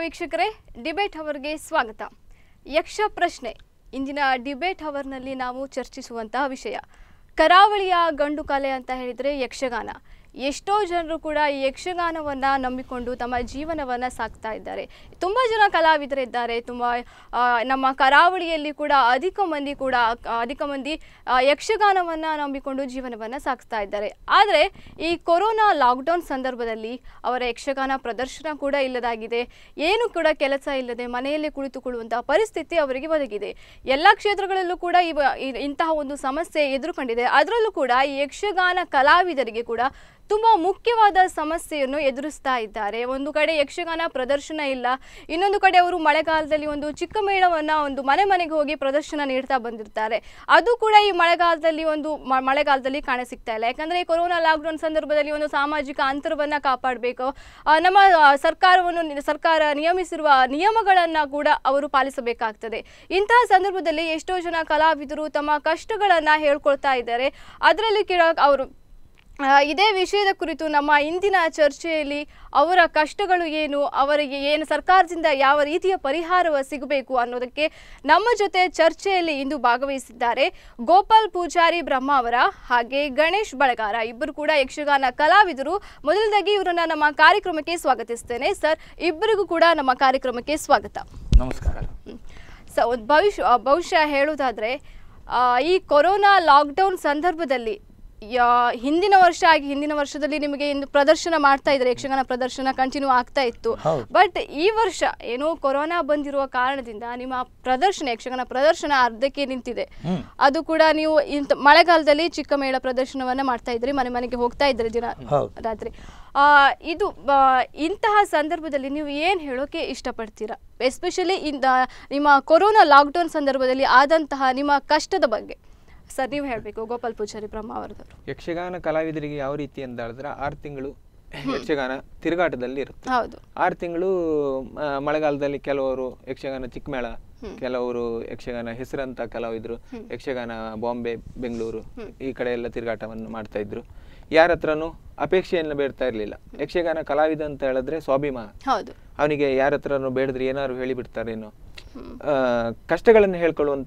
ವೀಕ್ಷಕರೇ ಡಿಬೇಟ್ ಅವರ್ಗೆ ಸ್ವಾಗತ ಯಕ್ಷ ಪ್ರಶ್ನೆ ಇಂದಿನ ಡಿಬೇಟ್ ಅವರ್ನಲ್ಲಿ ನಾವು ಚರ್ಚಿಸುವಂತಹ ವಿಷಯ ಕರಾವಳಿಯ ಗಂಡು ಕಲೆ ಅಂತ ಹೇಳಿದರೆ ಯಕ್ಷಗಾನ ಎಷ್ಟೋ ಜನರು ಕೂಡ ಈ ಯಕ್ಷಗಾನವನ್ನು ನಂಬಿಕೊಂಡು ತಮ್ಮ ಜೀವನವನ್ನು ಸಾಕ್ತಾ ಇದ್ದಾರೆ ತುಂಬ ಜನ ಕಲಾವಿದರಿದ್ದಾರೆ ತುಂಬ ಆ, ನಮ್ಮ ಕರಾವಳಿಯಲ್ಲಿ ಕೂಡ ಅಧಿಕ ಮಂದಿ ಕೂಡ ಆ, ಅಧಿಕ ಮಂದಿ ಆ, ಯಕ್ಷಗಾನವನ್ನು ನಂಬಿಕೊಂಡು ಜೀವನವನ್ನು ಸಾಗಿಸ್ತಾ ಇದ್ದಾರೆ ಆದರೆ ಈ ಕೊರೋನಾ ಲಾಕ್ಡೌನ್ ಸಂದರ್ಭದಲ್ಲಿ ಅವರ ಯಕ್ಷಗಾನ ಪ್ರದರ್ಶನ ಕೂಡ ಇಲ್ಲದಾಗಿದೆ ಏನು ಕೂಡ ಕೆಲಸ ಇಲ್ಲದೆ ಮನೆಯಲ್ಲೇ ಕುಳಿತುಕೊಳ್ಳುವಂತಹ ಪರಿಸ್ಥಿತಿ ಅವರಿಗೆ ಒದಗಿದೆ ಎಲ್ಲ ಕ್ಷೇತ್ರಗಳಲ್ಲೂ ಕೂಡ ಇವ ಇ- ಇಂತಹ ಒಂದು ಸಮಸ್ಯೆ ಎದುರುಕೊಂಡಿದೆ ಅದರಲ್ಲೂ ಕೂಡ ಈ ಯಕ್ಷಗಾನ ಕಲಾವಿದರಿಗೆ ಕೂಡ ತುಂಬ ಮುಖ್ಯವಾದ ಸಮಸ್ಯೆಯನ್ನು ಎದುರಿಸ್ತಾ ಇದ್ದಾರೆ ಒಂದು ಕಡೆ ಯಕ್ಷಗಾನ ಪ್ರದರ್ಶನ ಇಲ್ಲ ಇನ್ನೊಂದು ಕಡೆ ಅವರು ಮಳೆಗಾಲದಲ್ಲಿ ಒಂದು ಚಿಕ್ಕ ಮೇಳವನ್ನು ಒಂದು ಮನೆ ಮನೆಗೆ ಹೋಗಿ ಪ್ರದರ್ಶನ ನೀಡ್ತಾ ಬಂದಿರ್ತಾರೆ ಅದು ಕೂಡ ಈ ಮಳೆಗಾಲದಲ್ಲಿ ಒಂದು ಮ- ಮಳೆಗಾಲದಲ್ಲಿ ಕಾಣಸಿಗ್ತಾ ಇಲ್ಲ ಯಾಕಂದರೆ ಕೊರೋನಾ ಲಾಕ್ಡೌನ್ ಸಂದರ್ಭದಲ್ಲಿ ಒಂದು ಸಾಮಾಜಿಕ ಅಂತರವನ್ನು ಕಾಪಾಡಬೇಕು ನಮ್ಮ ಆ, ಸರ್ಕಾರವನ್ನು ನಿ- ಸರ್ಕಾರ ನಿಯಮಿಸಿರುವ ನಿಯಮಗಳನ್ನು ಕೂಡ ಅವರು ಪಾಲಿಸಬೇಕಾಗ್ತದೆ ಇಂತಹ ಸಂದರ್ಭದಲ್ಲಿ ಎಷ್ಟೋ ಜನ ಕಲಾವಿದರು ತಮ್ಮ ಕಷ್ಟಗಳನ್ನು ಹೇಳ್ಕೊಳ್ತಾ ಇದ್ದಾರೆ ಅದರಲ್ಲಿ ಕೂಡ ಅವರು ಆ, ಇದೇ ವಿಷಯದ ಕುರಿತು ನಮ್ಮ ಇಂದಿನ ಚರ್ಚೆಯಲ್ಲಿ ಅವರ ಕಷ್ಟಗಳು ಏನು ಅವರಿಗೆ ಏನು ಸರ್ಕಾರದಿಂದ ಯಾವ ರೀತಿಯ ಪರಿಹಾರ ಸಿಗಬೇಕು ಅನ್ನೋದಕ್ಕೆ ನಮ್ಮ ಜೊತೆ ಚರ್ಚೆಯಲ್ಲಿ ಇಂದು ಭಾಗವಹಿಸಿದ್ದಾರೆ ಗೋಪಾಲ್ ಪೂಜಾರಿ ಬ್ರಹ್ಮ ಅವರ ಹಾಗೆ ಗಣೇಶ್ ಬಳಗಾರ ಇಬ್ಬರು ಕೂಡ ಯಕ್ಷಗಾನ ಕಲಾವಿದರು ಮೊದಲದಾಗಿ ಇವರನ್ನ ನಮ್ಮ ಕಾರ್ಯಕ್ರಮಕ್ಕೆ ಸ್ವಾಗತಿಸ್ತೇನೆ ಸರ್ ಇಬ್ಬರಿಗೂ ಕೂಡ ನಮ್ಮ ಕಾರ್ಯಕ್ರಮಕ್ಕೆ ಸ್ವಾಗತ ನಮಸ್ಕಾರ ಸ ಒಂದು ಭವಿಷ್ಯ ಬಹುಶಃ ಹೇಳುವುದಾದರೆ ಈ ಕೊರೋನಾ ಲಾಕ್ಡೌನ್ ಸಂದರ್ಭದಲ್ಲಿ ಯಾ- ಹಿಂದಿನ ವರ್ಷ ಆಗಿ ಹಿಂದಿನ ವರ್ಷದಲ್ಲಿ ನಿಮಗೆ ಇನ್ನು ಪ್ರದರ್ಶನ ಮಾಡ್ತಾ ಇದ್ದಾರೆ ಯಕ್ಷಗಾನ ಪ್ರದರ್ಶನ ಕಂಟಿನ್ಯೂ ಆಗ್ತಾ ಇತ್ತು ಹೌದು. ಬಟ್ ಈ ವರ್ಷ ಏನೋ ಕೊರೋನಾ ಬಂದಿರುವ ಕಾರಣದಿಂದ ನಿಮ್ಮ ಪ್ರದರ್ಶನ ಯಕ್ಷಗಾನ ಪ್ರದರ್ಶನ ಅರ್ಧಕ್ಕೆ ನಿಂತಿದೆ ಹ್ಮ್. ಅದು ಕೂಡ ನೀವು ಇಂಥ ಮಳೆಗಾಲದಲ್ಲಿ ಚಿಕ್ಕ ಮೇಳ ಪ್ರದರ್ಶನವನ್ನ ಮಾಡ್ತಾ ಇದ್ರಿ ಮನೆ ಮನೆಗೆ ಹೋಗ್ತಾ ಇದ್ರಿ ದಿನ ಹೌದು. ರಾತ್ರಿ ಆ, ಇದು ಆ, ಇಂತಹ ಸಂದರ್ಭದಲ್ಲಿ ನೀವು ಏನು ಹೇಳೋಕೆ ಇಷ್ಟಪಡ್ತೀರಾ ಎಸ್ಪೆಷಲಿ ಇಂದ ನಿಮ್ಮ ಕೊರೋನಾ ಲಾಕ್ಡೌನ್ ಸಂದರ್ಭದಲ್ಲಿ ಆದಂತಹ ನಿಮ್ಮ ಕಷ್ಟದ ಬಗ್ಗೆ ಸರ್ ನೀವು ಹೇಳಬೇಕು ಗೋಪಾಲ್ ಪೂಜಾರಿ ಬ್ರಹ್ಮ ಅವರದವರು ಯಕ್ಷಗಾನ ಕಲಾವಿದರಿಗೆ ಯಾವ ರೀತಿ ಅಂತ ಹೇಳಿದ್ರೆ ಆರು ತಿಂಗಳು ಯಕ್ಷಗಾನ ತಿರುಗಾಟದಲ್ಲಿ ಇರುತ್ತೆ ಹೌದು ಆರು ತಿಂಗಳು ಆ, ಮಳೆಗಾಲದಲ್ಲಿ ಕೆಲವರು ಯಕ್ಷಗಾನ ಚಿಕ್ಕಮೇಳ ಕೆಲವರು ಯಕ್ಷಗಾನ ಹೆಸರಂತ ಕಲಾವಿದರು ಯಕ್ಷಗಾನ ಬಾಂಬೆ ಬೆಂಗಳೂರು ಈ ಕಡೆ ಎಲ್ಲ ತಿರುಗಾಟವನ್ನು ಮಾಡ್ತಾ ಇದ್ರು ಯಾರ ಹತ್ರನೂ ಅಪೇಕ್ಷೆಯನ್ನು ಬೇಡ್ತಾ ಇರಲಿಲ್ಲ ಯಕ್ಷಗಾನ ಕಲಾವಿದ ಅಂತ ಹೇಳಿದ್ರೆ ಸ್ವಾಭಿಮಾನ ಹೌದು ಅವನಿಗೆ ಯಾರ ಹತ್ರನೂ ಬೇಡದ್ರೆ ಏನಾದ್ರು ಹೇಳಿಬಿಡ್ತಾರೇನೋ ಆ, ಕಷ್ಟಗಳನ್ನು ಹೇಳ್ಕೊಳ್ಳುವಂತ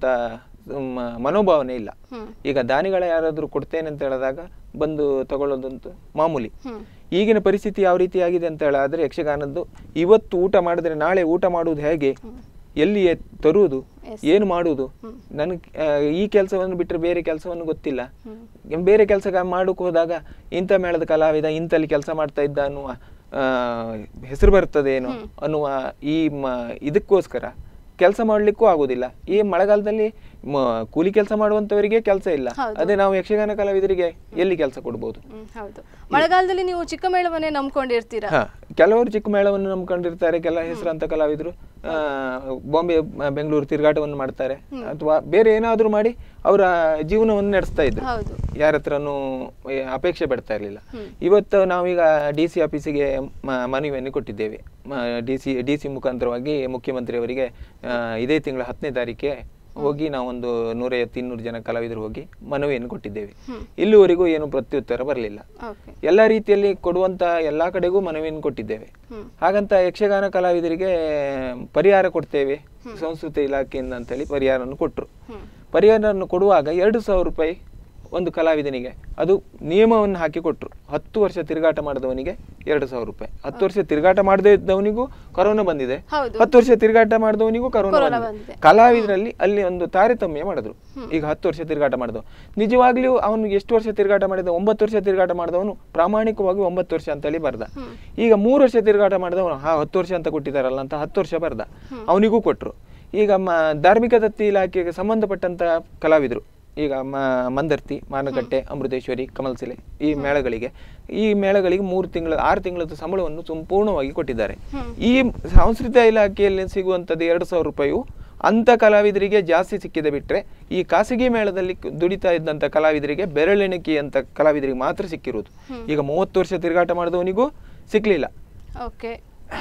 ಮ, ಮನೋಭಾವನೆ ಇಲ್ಲ ಹ್ಮ್. ಈಗ ದಾನಿಗಳ ಯಾರಾದರೂ ಕೊಡ್ತೇನೆ ಅಂತ ಹೇಳಿದಾಗ ಬಂದು ತಗೊಳ್ಳೋದಂತೂ ಮಾಮೂಲಿ ಹ್ಮ್. ಈಗಿನ ಪರಿಸ್ಥಿತಿ ಯಾವ ರೀತಿ ಆಗಿದೆ ಅಂತ ಹೇಳಿದ್ರೆ ಯಕ್ಷಗಾನದ್ದು ಇವತ್ತು ಊಟ ಮಾಡಿದ್ರೆ ನಾಳೆ ಊಟ ಮಾಡುವುದು ಹೇಗೆ ಎಲ್ಲಿ ಎ- ತರುವುದು Yes. ಏನು ಮಾಡುವುದು ನನಗೆ ಈ ಕೆಲಸವನ್ನು ಬಿಟ್ಟರೆ ಬೇರೆ ಕೆಲಸವನ್ನು ಗೊತ್ತಿಲ್ಲ ಬೇರೆ ಕೆಲಸ ಮಾಡೋಕೆ ಹೋದಾಗ ಇಂಥ ಮೇಳದ ಕಲಾವಿದ ಇಂಥಲ್ಲಿ ಕೆಲಸ ಮಾಡ್ತಾ ಇದ್ದ ಅನ್ನುವ ಆ, ಹೆಸರು ಬರ್ತದೇನೋ ಅನ್ನುವ ಈ ಮ ಇದಕ್ಕೋಸ್ಕರ ಕೆಲಸ ಮಾಡ್ಲಿಕ್ಕೂ ಆಗುದಿಲ್ಲ ಈ ಮಳೆಗಾಲದಲ್ಲಿ ಮ- ಕೂಲಿ ಕೆಲಸ ಮಾಡುವಂತವರಿಗೆ ಕೆಲಸ ಇಲ್ಲ ಹೌದು. ಅದೇ ನಾವು ಯಕ್ಷಗಾನ ಕಲಾವಿದರಿಗೆ ಎಲ್ಲಿ ಕೆಲಸ ಕೊಡ್ಬೋದು ಹ್ಮ್, ಹೌದು ಮಳೆಗಾಲದಲ್ಲಿ ನೀವು ಚಿಕ್ಕ ಮೇಳವನ್ನೇ ನಂಬ್ಕೊಂಡಿರ್ತೀರಾ ಹ ಕೆಲವರು ಚಿಕ್ಕ ಮೇಳವನ್ನು ನಂಬ್ಕೊಂಡಿರ್ತಾರೆ ಕೆಲ ಹೆಸರಾಂತ ಕಲಾವಿದರು ಆ, ಬಾಂಬೆ ಆ, ಬೆಂಗಳೂರು ತಿರುಗಾಟವನ್ನು ಮಾಡ್ತಾರೆ ಅಥವಾ ಬೇರೆ ಏನಾದರೂ ಮಾಡಿ ಅವರ ಜೀವನವನ್ನು ನಡೆಸ್ತಾ ಇದ್ರು ಹೌದು ಯಾರ ಹತ್ರನೂ ಏ, ಅಪೇಕ್ಷೆ ಪಡ್ತಾ ಇರಲಿಲ್ಲ ಇವತ್ತು ನಾವೀಗ ಡಿ ಸಿ ಆಫೀಸಿಗೆ ಮ- ಮನವಿಯನ್ನು ಕೊಟ್ಟಿದ್ದೇವೆ ಡಿ ಸಿ ಡಿ ಸಿ ಮುಖಾಂತರವಾಗಿ ಮುಖ್ಯಮಂತ್ರಿಯವರಿಗೆ ಆ, ಇದೇ ತಿಂಗಳ ಹತ್ತನೇ ತಾರೀಕಿಗೆ ಹೋಗಿ ನಾವೊಂದು ನೂರೈವತ್ತು ಇನ್ನೂರು ಜನ ಕಲಾವಿದರು ಹೋಗಿ ಮನವಿಯನ್ನು ಕೊಟ್ಟಿದ್ದೇವೆ ಇಲ್ಲಿವರೆಗೂ ಏನು ಪ್ರತ್ಯುತ್ತರ ಬರಲಿಲ್ಲ ಓಕೆ ಎಲ್ಲ ರೀತಿಯಲ್ಲಿ ಕೊಡುವಂತ ಎಲ್ಲಾ ಕಡೆಗೂ ಮನವಿಯನ್ನು ಕೊಟ್ಟಿದ್ದೇವೆ ಹ್ಮ್. ಹಾಗಂತ ಯಕ್ಷಗಾನ ಕಲಾವಿದರಿಗೆ ಪರಿಹಾರ ಕೊಡ್ತೇವೆ ಸಂಸ್ಕೃತಿ ಇಲಾಖೆಯಿಂದ ಅಂತೇಳಿ ಪರಿಹಾರವನ್ನು ಕೊಟ್ಟರು ಹ್ಮ್. ಪರಿಹಾರವನ್ನು ಕೊಡುವಾಗ ಎರಡು ಸಾವಿರ ರೂಪಾಯಿ ಒಂದು ಕಲಾವಿದನಿಗೆ ಅದು ನಿಯಮವನ್ನು ಹಾಕಿ ಕೊಟ್ಟರು ಹತ್ತು ವರ್ಷ ತಿರುಗಾಟ ಮಾಡಿದವನಿಗೆ ಎರಡು ಸಾವಿರ ರೂಪಾಯಿ ಹತ್ತು ವರ್ಷ ತಿರುಗಾಟ ಮಾಡದೇ ಇದ್ದವನಿಗೂ ಕೊರೋನಾ ಬಂದಿದೆ ಹೌದು. ಹತ್ತು ವರ್ಷ ತಿರುಗಾಟ ಮಾಡಿದವನಿಗೂ ಕೊರೋನಾ ಕೊರೋನಾ ಬಂದಿದೆ ಬಂದಿದೆ. ಕಲಾವಿದರಲ್ಲಿ ಅಲ್ಲಿ ಒಂದು ತಾರತಮ್ಯ ಮಾಡಿದ್ರು ಈಗ ಹತ್ತು ವರ್ಷ ತಿರುಗಾಟ ಮಾಡಿದವ ನಿಜವಾಗ್ಲೂ ಅವನು ಎಷ್ಟು ವರ್ಷ ತಿರುಗಾಟ ಮಾಡಿದ ಒಂಬತ್ತು ವರ್ಷ ತಿರುಗಾಟ ಮಾಡಿದವನು ಪ್ರಾಮಾಣಿಕವಾಗಿ ಒಂಬತ್ತು ವರ್ಷ ಅಂತೇಳಿ ಬರ್ದ ಈಗ ಮೂರು ವರ್ಷ ತಿರುಗಾಟ ಮಾಡಿದವನು ಹಾ ಹತ್ತು ವರ್ಷ ಅಂತ ಕೊಟ್ಟಿದ್ದಾರಲ್ಲ ಅಂತ ಹತ್ತು ವರ್ಷ ಬರ್ದ ಅವನಿಗೂ ಕೊಟ್ರು ಈಗ ಮ ಧಾರ್ಮಿಕ ದತ್ತಿ ಇಲಾಖೆಗೆ ಸಂಬಂಧಪಟ್ಟಂತ ಕಲಾವಿದರು ಈಗ ಮ ಮಂದರ್ತಿ ಮಾನಕಟ್ಟೆ ಅಮೃತೇಶ್ವರಿ ಕಮಲ್ಸಿಲೆ ಈ ಮೇಳಗಳಿಗೆ ಈ ಮೇಳಗಳಿಗೆ ಮೂರು ತಿಂಗಳ ಆರು ತಿಂಗಳದ ಸಂಬಳವನ್ನು ಸಂಪೂರ್ಣವಾಗಿ ಕೊಟ್ಟಿದ್ದಾರೆ ಈ ಸಾಂಸ್ಕೃತಿಕ ಇಲಾಖೆಯಲ್ಲಿ ಸಿಗುವಂಥದ್ದು ಎರಡು ಸಾವಿರ ರೂಪಾಯಿಯು ಅಂತ ಕಲಾವಿದರಿಗೆ ಜಾಸ್ತಿ ಸಿಕ್ಕಿದೆ ಬಿಟ್ರೆ ಈ ಖಾಸಗಿ ಮೇಳದಲ್ಲಿ ಕ- ದುಡಿತಾ ಇದ್ದಂಥ ಕಲಾವಿದರಿಗೆ ಬೆರಳೆಣಿಕೆ ಅಂತ ಕಲಾವಿದರಿಗೆ ಮಾತ್ರ ಸಿಕ್ಕಿರುವುದು ಈಗ ಮೂವತ್ತು ವರ್ಷ ತಿರುಗಾಟ ಮಾಡಿದವನಿಗೂ ಸಿಕ್ಲಿಲ್ಲ ಓಕೆ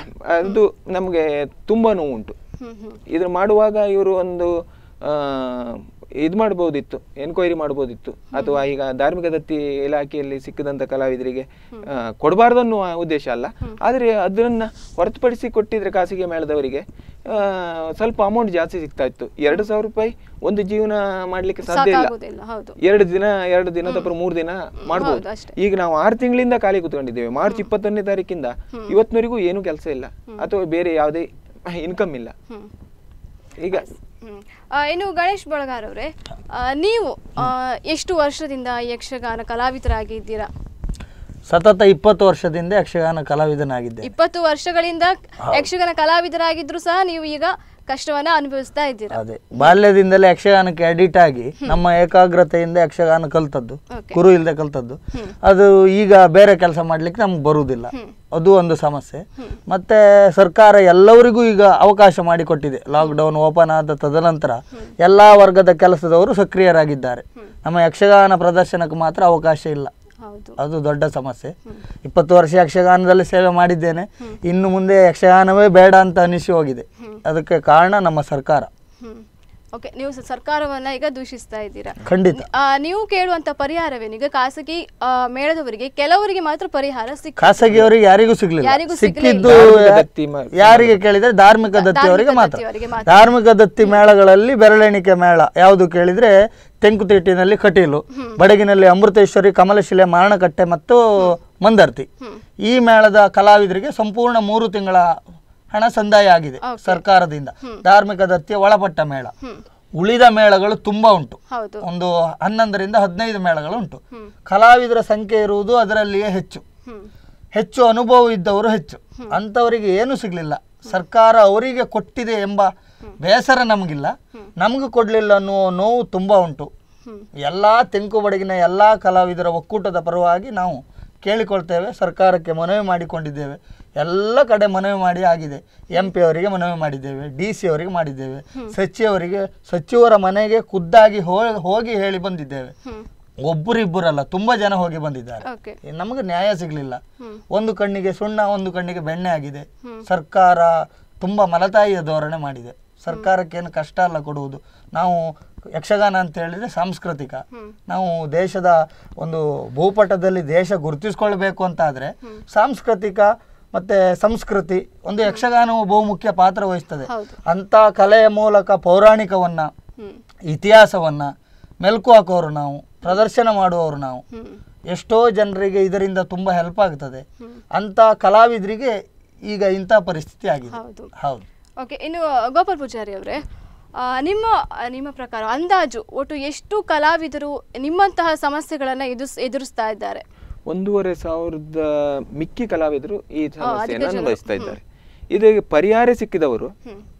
ಅದು ನಮಗೆ ತುಂಬ ನೋವುಂಟು ಹ್ಮ್ ಹ್ಮ್ ಇದು ಮಾಡುವಾಗ ಇವರು ಒಂದು ಆ, ಇದು ಮಾಡ್ಬೋದಿತ್ತು ಎನ್ಕ್ವೈರಿ ಮಾಡ್ಬೋದಿತ್ತು ಅಥವಾ ಈಗ ಧಾರ್ಮಿಕ ದತ್ತಿ ಇಲಾಖೆಯಲ್ಲಿ ಸಿಕ್ಕಿದಂತ ಕಲಾವಿದರಿಗೆ ಆ, ಕೊಡಬಾರ್ದು ಅನ್ನುವ ಉದ್ದೇಶ ಅಲ್ಲ ಆದರೆ ಅದನ್ನ ಹೊರತುಪಡಿಸಿ ಕೊಟ್ಟಿದ್ರೆ ಖಾಸಗಿ ಮೇಳದವರಿಗೆ ಆ, ಸ್ವಲ್ಪ ಅಮೌಂಟ್ ಜಾಸ್ತಿ ಸಿಗ್ತಾ ಇತ್ತು ಎರಡು ಸಾವಿರ ರೂಪಾಯಿ ಒಂದು ಜೀವನ ಮಾಡ್ಲಿಕ್ಕೆ ಸಾಧ್ಯ ಇಲ್ಲ ಸಾಕಾಗೋದಿಲ್ಲ ಹೌದು ಎರಡು ದಿನ ಎರಡು ದಿನ ಅಥವಾ ಮೂರು ದಿನ ಮಾಡ್ಬೋದು ಹೌದು, ಅಷ್ಟೇ. ಈಗ ನಾವು ಆರು ತಿಂಗಳಿಂದ ಖಾಲಿ ಕೂತ್ಕೊಂಡಿದ್ದೇವೆ ಮಾರ್ಚ್ ಇಪ್ಪತ್ತೊಂದನೇ ತಾರೀಕಿಂದ ಇವತ್ತಿನವರೆಗೂ ಏನೂ ಕೆಲಸ ಇಲ್ಲ ಅಥವಾ ಬೇರೆ ಯಾವುದೇ ಇನ್ಕಮ್ ಇಲ್ಲ ಹ್ಮ್ ಈಗ ಹ್ಮ್. ಆ, ಇನ್ನು ಗಣೇಶ್ ಬಳಗಾರ್ ಅವರೇ ನೀವು ಆ, ಎಷ್ಟು ವರ್ಷದಿಂದ ಯಕ್ಷಗಾನ ಕಲಾವಿದರಾಗಿದ್ದೀರಾ ಸತತ ಇಪ್ಪತ್ತು ವರ್ಷದಿಂದ ಯಕ್ಷಗಾನ ಕಲಾವಿದನಾಗಿದ್ದೆ ಇಪ್ಪತ್ತು ವರ್ಷಗಳಿಂದ ಯಕ್ಷಗಾನ ಕಲಾವಿದರಾಗಿದ್ರು ಸಹ ನೀವು ಈಗ ಕಷ್ಟವನ್ನ ಅನುಭವಿಸ್ತಾ ಇದ್ದೀರಾ ಅದೇ ಬಾಲ್ಯದಿಂದಲೇ ಯಕ್ಷಗಾನಕ್ಕೆ ಅಡಿಟ್ ಆಗಿ ನಮ್ಮ ಏಕಾಗ್ರತೆಯಿಂದ ಯಕ್ಷಗಾನ ಕಲ್ತದ್ದು Okay. ಗುರು ಇಲ್ಲದೆ ಕಲ್ತದ್ದು ಅದು ಈಗ ಬೇರೆ ಕೆಲಸ ಮಾಡ್ಲಿಕ್ಕೆ ನಮ್ಗೆ ಬರುವುದಿಲ್ಲ ಅದು ಒಂದು ಸಮಸ್ಯೆ ಮತ್ತೆ ಸರ್ಕಾರ ಎಲ್ಲವರಿಗೂ ಈಗ ಅವಕಾಶ ಮಾಡಿಕೊಟ್ಟಿದೆ ಲಾಕ್ಡೌನ್ ಓಪನ್ ಆದ ತದನಂತರ ಎಲ್ಲಾ ವರ್ಗದ ಕೆಲಸದವರು ಸಕ್ರಿಯರಾಗಿದ್ದಾರೆ ನಮ್ಮ ಯಕ್ಷಗಾನ ಪ್ರದರ್ಶನಕ್ಕೆ ಮಾತ್ರ ಅವಕಾಶ ಇಲ್ಲ ಹೌದು ಅದು ದೊಡ್ಡ ಸಮಸ್ಯೆ ಇಪ್ಪತ್ತು ವರ್ಷ ಯಕ್ಷಗಾನದಲ್ಲಿ ಸೇವೆ ಮಾಡಿದ್ದೇನೆ ಇನ್ನು ಮುಂದೆ ಯಕ್ಷಗಾನವೇ ಬೇಡ ಅಂತ ಅನಿಸಿ ಹೋಗಿದೆ ಅದಕ್ಕೆ ಕಾರಣ ನಮ್ಮ ಸರ್ಕಾರ ಹ್ಮ್ ಓಕೆ ನೀವು ಸ- ಸರ್ಕಾರವನ್ನ ಈಗ ದೂಷಿಸ್ತಾ ಇದ್ದೀರಾ ಖಂಡಿತ ಆ, ನೀವು ಕೇಳುವಂತ ಪರಿಹಾರವೇನು ಈಗ ಖಾಸಗಿ ಆ, ಮೇಳದವರಿಗೆ ಕೆಲವರಿಗೆ ಮಾತ್ರ ಪರಿಹಾರ ಸಿಕ್ಕ ಖಾಸಗಿಯವರಿಗೆ ಯಾರಿಗೂ ಸಿಗ್ಲಿಲ್ಲ ಯಾರಿಗೂ ಸಿಗ್ಲೇ ಸಿಕ್ಕಿದ್ದು ಧಾರ್ಮಿಕ ದತ್ತಿ ಮ- ಯಾರಿಗೆ ಕೇಳಿದ್ರೆ ಧಾರ್ಮಿಕ ದತ್ತಿಯವರಿಗೆ ಮಾತ್ರ ದತ್ತಿಯವರಿಗೆ ಮಾತ್ರ. ಧಾರ್ಮಿಕ ದತ್ತಿ ಮೇಳಗಳಲ್ಲಿ ಬೆರಳೆಣಿಕೆ ಮೇಳ ಯಾವುದು ಕೇಳಿದ್ರೆ ತೆಂಕುತಿಟ್ಟಿನಲ್ಲಿ ಕಟೀಲು ಬಡಗಿನಲ್ಲಿ ಅಮೃತೇಶ್ವರಿ ಕಮಲಶಿಲೆ ಮಾರಣಕಟ್ಟೆ ಮತ್ತು ಮಂದರ್ತಿ ಈ ಮೇಳದ ಕಲಾವಿದರಿಗೆ ಸಂಪೂರ್ಣ ಮೂರು ತಿಂಗಳ ಹಣ ಸಂದಾಯ ಆಗಿದೆ ಸರ್ಕಾರದಿಂದ ಧಾರ್ಮಿಕ ದತ್ತಿಯ ಒಳಪಟ್ಟ ಮೇಳ ಉಳಿದ ಮೇಳಗಳು ತುಂಬಾ ಉಂಟು ಹೌದು ಒಂದು ಹನ್ನೊಂದರಿಂದ ಹದಿನೈದು ಮೇಳಗಳು ಉಂಟು ಕಲಾವಿದರ ಸಂಖ್ಯೆ ಇರುವುದು ಅದರಲ್ಲಿಯೇ ಹೆಚ್ಚು ಹ್ಮ್ ಹೆಚ್ಚು ಅನುಭವ ಇದ್ದವರು ಹೆಚ್ಚು ಅಂಥವರಿಗೆ ಏನು ಸಿಗ್ಲಿಲ್ಲ ಸರ್ಕಾರ ಅವರಿಗೆ ಕೊಟ್ಟಿದೆ ಎಂಬ ಬೇಸರ ನಮಗಿಲ್ಲ ನಮ್ಗೆ ಕೊಡ್ಲಿಲ್ಲ ಅನ್ನುವ ನೋವು ತುಂಬಾ ಉಂಟು ಎಲ್ಲಾ ತೆಂಕು ಬಡಗಿನ ಎಲ್ಲಾ ಕಲಾವಿದರ ಒಕ್ಕೂಟದ ಪರವಾಗಿ ನಾವು ಕೇಳಿಕೊಳ್ತೇವೆ ಸರ್ಕಾರಕ್ಕೆ ಮನವಿ ಮಾಡಿಕೊಂಡಿದ್ದೇವೆ ಎಲ್ಲ ಕಡೆ ಮನವಿ ಮಾಡಿ ಆಗಿದೆ ಎಂ ಪಿ ಅವರಿಗೆ ಮನವಿ ಮಾಡಿದ್ದೇವೆ ಡಿ ಸಿ ಅವರಿಗೆ ಮಾಡಿದ್ದೇವೆ ಸಚಿವರಿಗೆ ಸಚಿವರ ಮನೆಗೆ ಖುದ್ದಾಗಿ ಹೋ- ಹೋಗಿ ಹೇಳಿ ಬಂದಿದ್ದೇವೆ ಹ್ಮ್ ಒಬ್ಬರಿಬ್ಬರಲ್ಲ ತುಂಬಾ ಜನ ಹೋಗಿ ಬಂದಿದ್ದಾರೆ ಓಕೆ ನಮಗೆ ನ್ಯಾಯ ಸಿಗ್ಲಿಲ್ಲ ಹ್ಮ್. ಒಂದು ಕಣ್ಣಿಗೆ ಸುಣ್ಣ ಒಂದು ಕಣ್ಣಿಗೆ ಬೆಣ್ಣೆ ಆಗಿದೆ ಸರ್ಕಾರ ತುಂಬಾ ಮಲತಾಯಿಯ ಧೋರಣೆ ಮಾಡಿದೆ ಸರ್ಕಾರಕ್ಕೇನು ಕಷ್ಟ ಅಲ್ಲ ಕೊಡುವುದು ನಾವು ಯಕ್ಷಗಾನ ಅಂತ ಹೇಳಿದ್ರೆ ಸಾಂಸ್ಕೃತಿಕ ನಾವು ದೇಶದ ಒಂದು ಭೂಪಟದಲ್ಲಿ ದೇಶ ಗುರುತಿಸ್ಕೊಳ್ಬೇಕು ಅಂತ ಆದ್ರೆ ಸಾಂಸ್ಕೃತಿಕ ಮತ್ತೆ ಸಂಸ್ಕೃತಿ ಒಂದು ಯಕ್ಷಗಾನವು ಬಹುಮುಖ್ಯ ಪಾತ್ರ ವಹಿಸ್ತದೆ ಹೌದು. ಅಂತ ಕಲೆಯ ಮೂಲಕ ಪೌರಾಣಿಕವನ್ನ ಹ್ಮ್ ಇತಿಹಾಸವನ್ನ ಮೆಲುಕು ಹಾಕೋರು ನಾವು ಪ್ರದರ್ಶನ ಮಾಡುವವರು ನಾವು ಹ್ಮ್ ಎಷ್ಟೋ ಜನರಿಗೆ ಇದರಿಂದ ತುಂಬಾ ಹೆಲ್ಪ್ ಆಗ್ತದೆ ಅಂತ ಕಲಾವಿದರಿಗೆ ಈಗ ಇಂಥ ಪರಿಸ್ಥಿತಿ ಆಗಿದೆ ಹೌದು ಹೌದು ಓಕೆ ಇನ್ನು ಗೋಪಾಲ್ ಪೂಜಾರಿ ಅವರೇ ಆ, ನಿಮ್ಮ ನಿಮ್ಮ ಪ್ರಕಾರ ಅಂದಾಜು ಒಟ್ಟು ಎಷ್ಟು ಕಲಾವಿದರು ನಿಮ್ಮಂತಹ ಸಮಸ್ಯೆಗಳನ್ನ ಎದುರಿಸ್ ಎದುರಿಸ್ತಾ ಇದ್ದಾರೆ ಒಂದೂವರೆ ಸಾವಿರದ ಮಿಕ್ಕಿ ಕಲಾವಿದರು ಈ ಸಮಸ್ಯೆಯನ್ನು ಅಧಿಕ ಜನ. ಅನುಭವಿಸ್ತಾ ಇದ್ದಾರೆ ಇದಕ್ಕೆ ಪರಿಹಾರ ಸಿಕ್ಕಿದವರು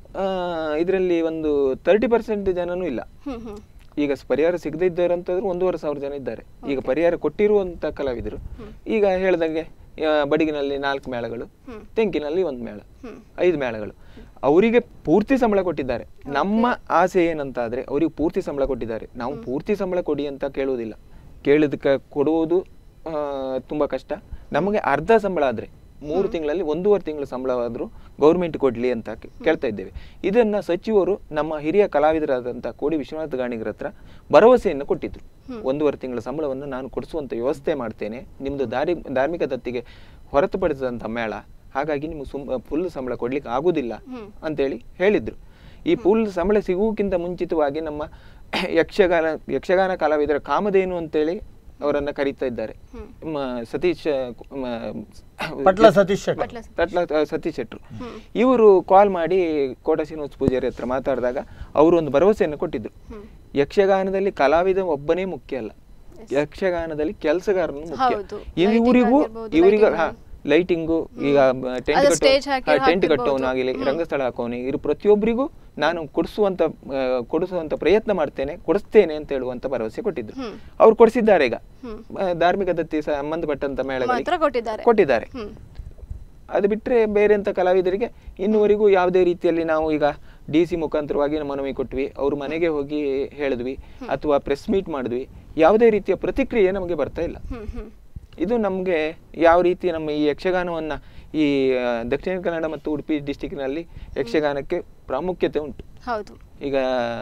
ಇದರಲ್ಲಿ ಒಂದು ತರ್ಟಿ ಪರ್ಸೆಂಟ್ ಜನನೂ ಇಲ್ಲ ಹ್ಮ್ ಹ್ಮ್ ಈಗ ಸ್- ಪರಿಹಾರ ಸಿಗದೇ ಇದ್ದಾರೆ ಅಂತಂದ್ರೆ ಒಂದೂವರೆ ಸಾವಿರ ಜನ ಇದ್ದಾರೆ ಈಗ ಪರಿಹಾರ ಕೊಟ್ಟಿರುವಂತ ಕಲಾವಿದರು ಈಗ ಹೇಳ್ದಂಗೆ ಆ, ಬಡಿಗಿನಲ್ಲಿ ನಾಲ್ಕು ಮೇಳಗಳು ತೆಂಕಿನಲ್ಲಿ ಒಂದು ಮೇಳ ಐದು ಮೇಳಗಳು ಅವರಿಗೆ ಪೂರ್ತಿ ಸಂಬಳ ಕೊಟ್ಟಿದ್ದಾರೆ ನಮ್ಮ ಆಸೆ ಏನಂತಾದ್ರೆ ಅವರಿಗೆ ಪೂರ್ತಿ ಸಂಬಳ ಕೊಟ್ಟಿದ್ದಾರೆ ನಾವು ಪೂರ್ತಿ ಸಂಬಳ ಕೊಡಿ ಅಂತ ಕೇಳುವುದಿಲ್ಲ ಕೇಳಿದಕ್ಕೆ ಕೊಡುವುದು ಆ, ತುಂಬಾ ಕಷ್ಟ ನಮಗೆ ಅರ್ಧ ಸಂಬಳ ಆದ್ರೆ ಮೂರು ತಿಂಗಳಲ್ಲಿ ಒಂದೂವರೆ ತಿಂಗಳ ಸಂಬಳವಾದರೂ ಗೌರ್ಮೆಂಟ್ ಕೊಡ್ಲಿ ಅಂತ ಕೇ- ಕೇಳ್ತಾ ಇದ್ದೇವೆ ಇದನ್ನ ಸಚಿವರು ನಮ್ಮ ಹಿರಿಯ ಕಲಾವಿದರಾದಂಥ ಕೋಡಿ ವಿಶ್ವನಾಥ ಗಾಣಿಗರ ಹತ್ರ ಭರವಸೆಯನ್ನು ಕೊಟ್ಟಿದ್ರು ಒಂದೂವರೆ ತಿಂಗಳ ಸಂಬಳವನ್ನು ನಾನು ಕೊಡಿಸುವಂತ ವ್ಯವಸ್ಥೆ ಮಾಡ್ತೇನೆ ನಿಮ್ದು ದಾರಿ ಧಾರ್ಮಿಕ ದತ್ತಿಗೆ ಹೊರತುಪಡಿಸಿದಂಥ ಮೇಳ ಹಾಗಾಗಿ ನಿಮ್ಗೆ ಸುಮ್ ಫುಲ್ ಸಂಬಳ ಕೊಡ್ಲಿಕ್ಕೆ ಆಗುದಿಲ್ಲ ಅಂತೇಳಿ ಹೇಳಿದ್ರು ಈ ಫುಲ್ ಸಂಬಳ ಸಿಗುವುಕ್ಕಿಂತ ಮುಂಚಿತವಾಗಿ ನಮ್ಮ ಯಕ್ಷಗಾನ ಯಕ್ಷಗಾನ ಕಲಾವಿದರ ಕಾಮಧೇನು ಅಂತೇಳಿ ಅವರನ್ನ ಕರೀತಾ ಇದ್ದಾರೆ ಮ, ಸತೀಶ್ ಮ, ಪಟ್ಲ ಸತೀಶ್ ಶೆಟ್ಟಿ ತಟ್ಲ ಸತೀಶ್ ಶೆಟ್ರು ಇವರು ಕಾಲ್ ಮಾಡಿ ಕೋಟ ಶ್ರೀನಿವಾಸ ಪೂಜಾರಿ ಹತ್ರ ಮಾತಾಡಿದಾಗ ಅವರು ಒಂದು ಭರವಸೆಯನ್ನು ಕೊಟ್ಟಿದ್ರು ಯಕ್ಷಗಾನದಲ್ಲಿ ಕಲಾವಿದ ಒಬ್ಬನೇ ಮುಖ್ಯ ಅಲ್ಲ ಯಕ್ಷಗಾನದಲ್ಲಿ ಕೆಲಸಗಾರನು ಮುಖ್ಯ ಹೌದು. ಇವರಿಗೂ Lighting ಆಗಿರ್ಬೋದು, ಇವರಿಗೂ lighting. ಹಾ ಲೈಟಿಂಗು ಈಗ ಟೆಂಟ್ ಅದು stage ಹಾಕಿ ಕಟ್ಟೋ ಟೆಂಟ್ ಹಾಕಿರ್ಬೋದು. ಕಟ್ಟೋನಾಗಲಿ ರಂಗಸ್ಥಳ ಹಾಕೋನಿ ಇರು ಪ್ರತಿಯೊಬ್ಬರಿಗೂ ನಾನು ಕೊಡಿಸುವಂತ ಆ, ಕೊಡಿಸುವಂತ ಪ್ರಯತ್ನ ಮಾಡ್ತೇನೆ ಕೊಡಿಸ್ತೇನೆ ಅಂತ ಹೇಳುವಂತ ಭರವಸೆ ಕೊಟ್ಟಿದ್ರು ಅವ್ರು ಕೊಡಿಸಿದ್ದಾರೆ ಈಗ ಆ, ಧಾರ್ಮಿಕ ದತ್ತಿ ಸಂಬಂಧಪಟ್ಟಂತ ಮೇಳಗಳಿಗೆ ಮಾತ್ರ ಕೊಟ್ಟಿದ್ದಾರೆ ಕೊಟ್ಟಿದ್ದಾರೆ ಹ್ಮ್ ಅದು ಬಿಟ್ಟರೆ ಬೇರೆ ಅಂತ ಕಲಾವಿದರಿಗೆ ಇನ್ನುವರೆಗೂ ಯಾವುದೇ ರೀತಿಯಲ್ಲಿ ನಾವು ಈಗ ಡಿ ಸಿ ಮುಖಾಂತರವಾಗಿ ಮನವಿ ಕೊಟ್ವಿ ಅವ್ರ ಮನೆಗೆ ಹೋಗಿ ಹೇಳಿದ್ವಿ ಅಥವಾ ಪ್ರೆಸ್ ಮೀಟ್ ಮಾಡಿದ್ವಿ ಯಾವುದೇ ರೀತಿಯ ಪ್ರತಿಕ್ರಿಯೆ ನಮಗೆ ಬರ್ತಾ ಇಲ್ಲ ಹ್ಮ್ ಹ್ಮ್ ಇದು ನಮಗೆ ಯಾವ ರೀತಿ ನಮ್ಮ ಈ ಯಕ್ಷಗಾನವನ್ನ ಈ ಆ, ದಕ್ಷಿಣ ಕನ್ನಡ ಮತ್ತು ಉಡುಪಿ ಡಿಸ್ಟಿಕ್ನಲ್ಲಿ ಯಕ್ಷಗಾನಕ್ಕೆ ಪ್ರಾಮುಖ್ಯತೆ ಉಂಟು ಹೌದು ಈಗ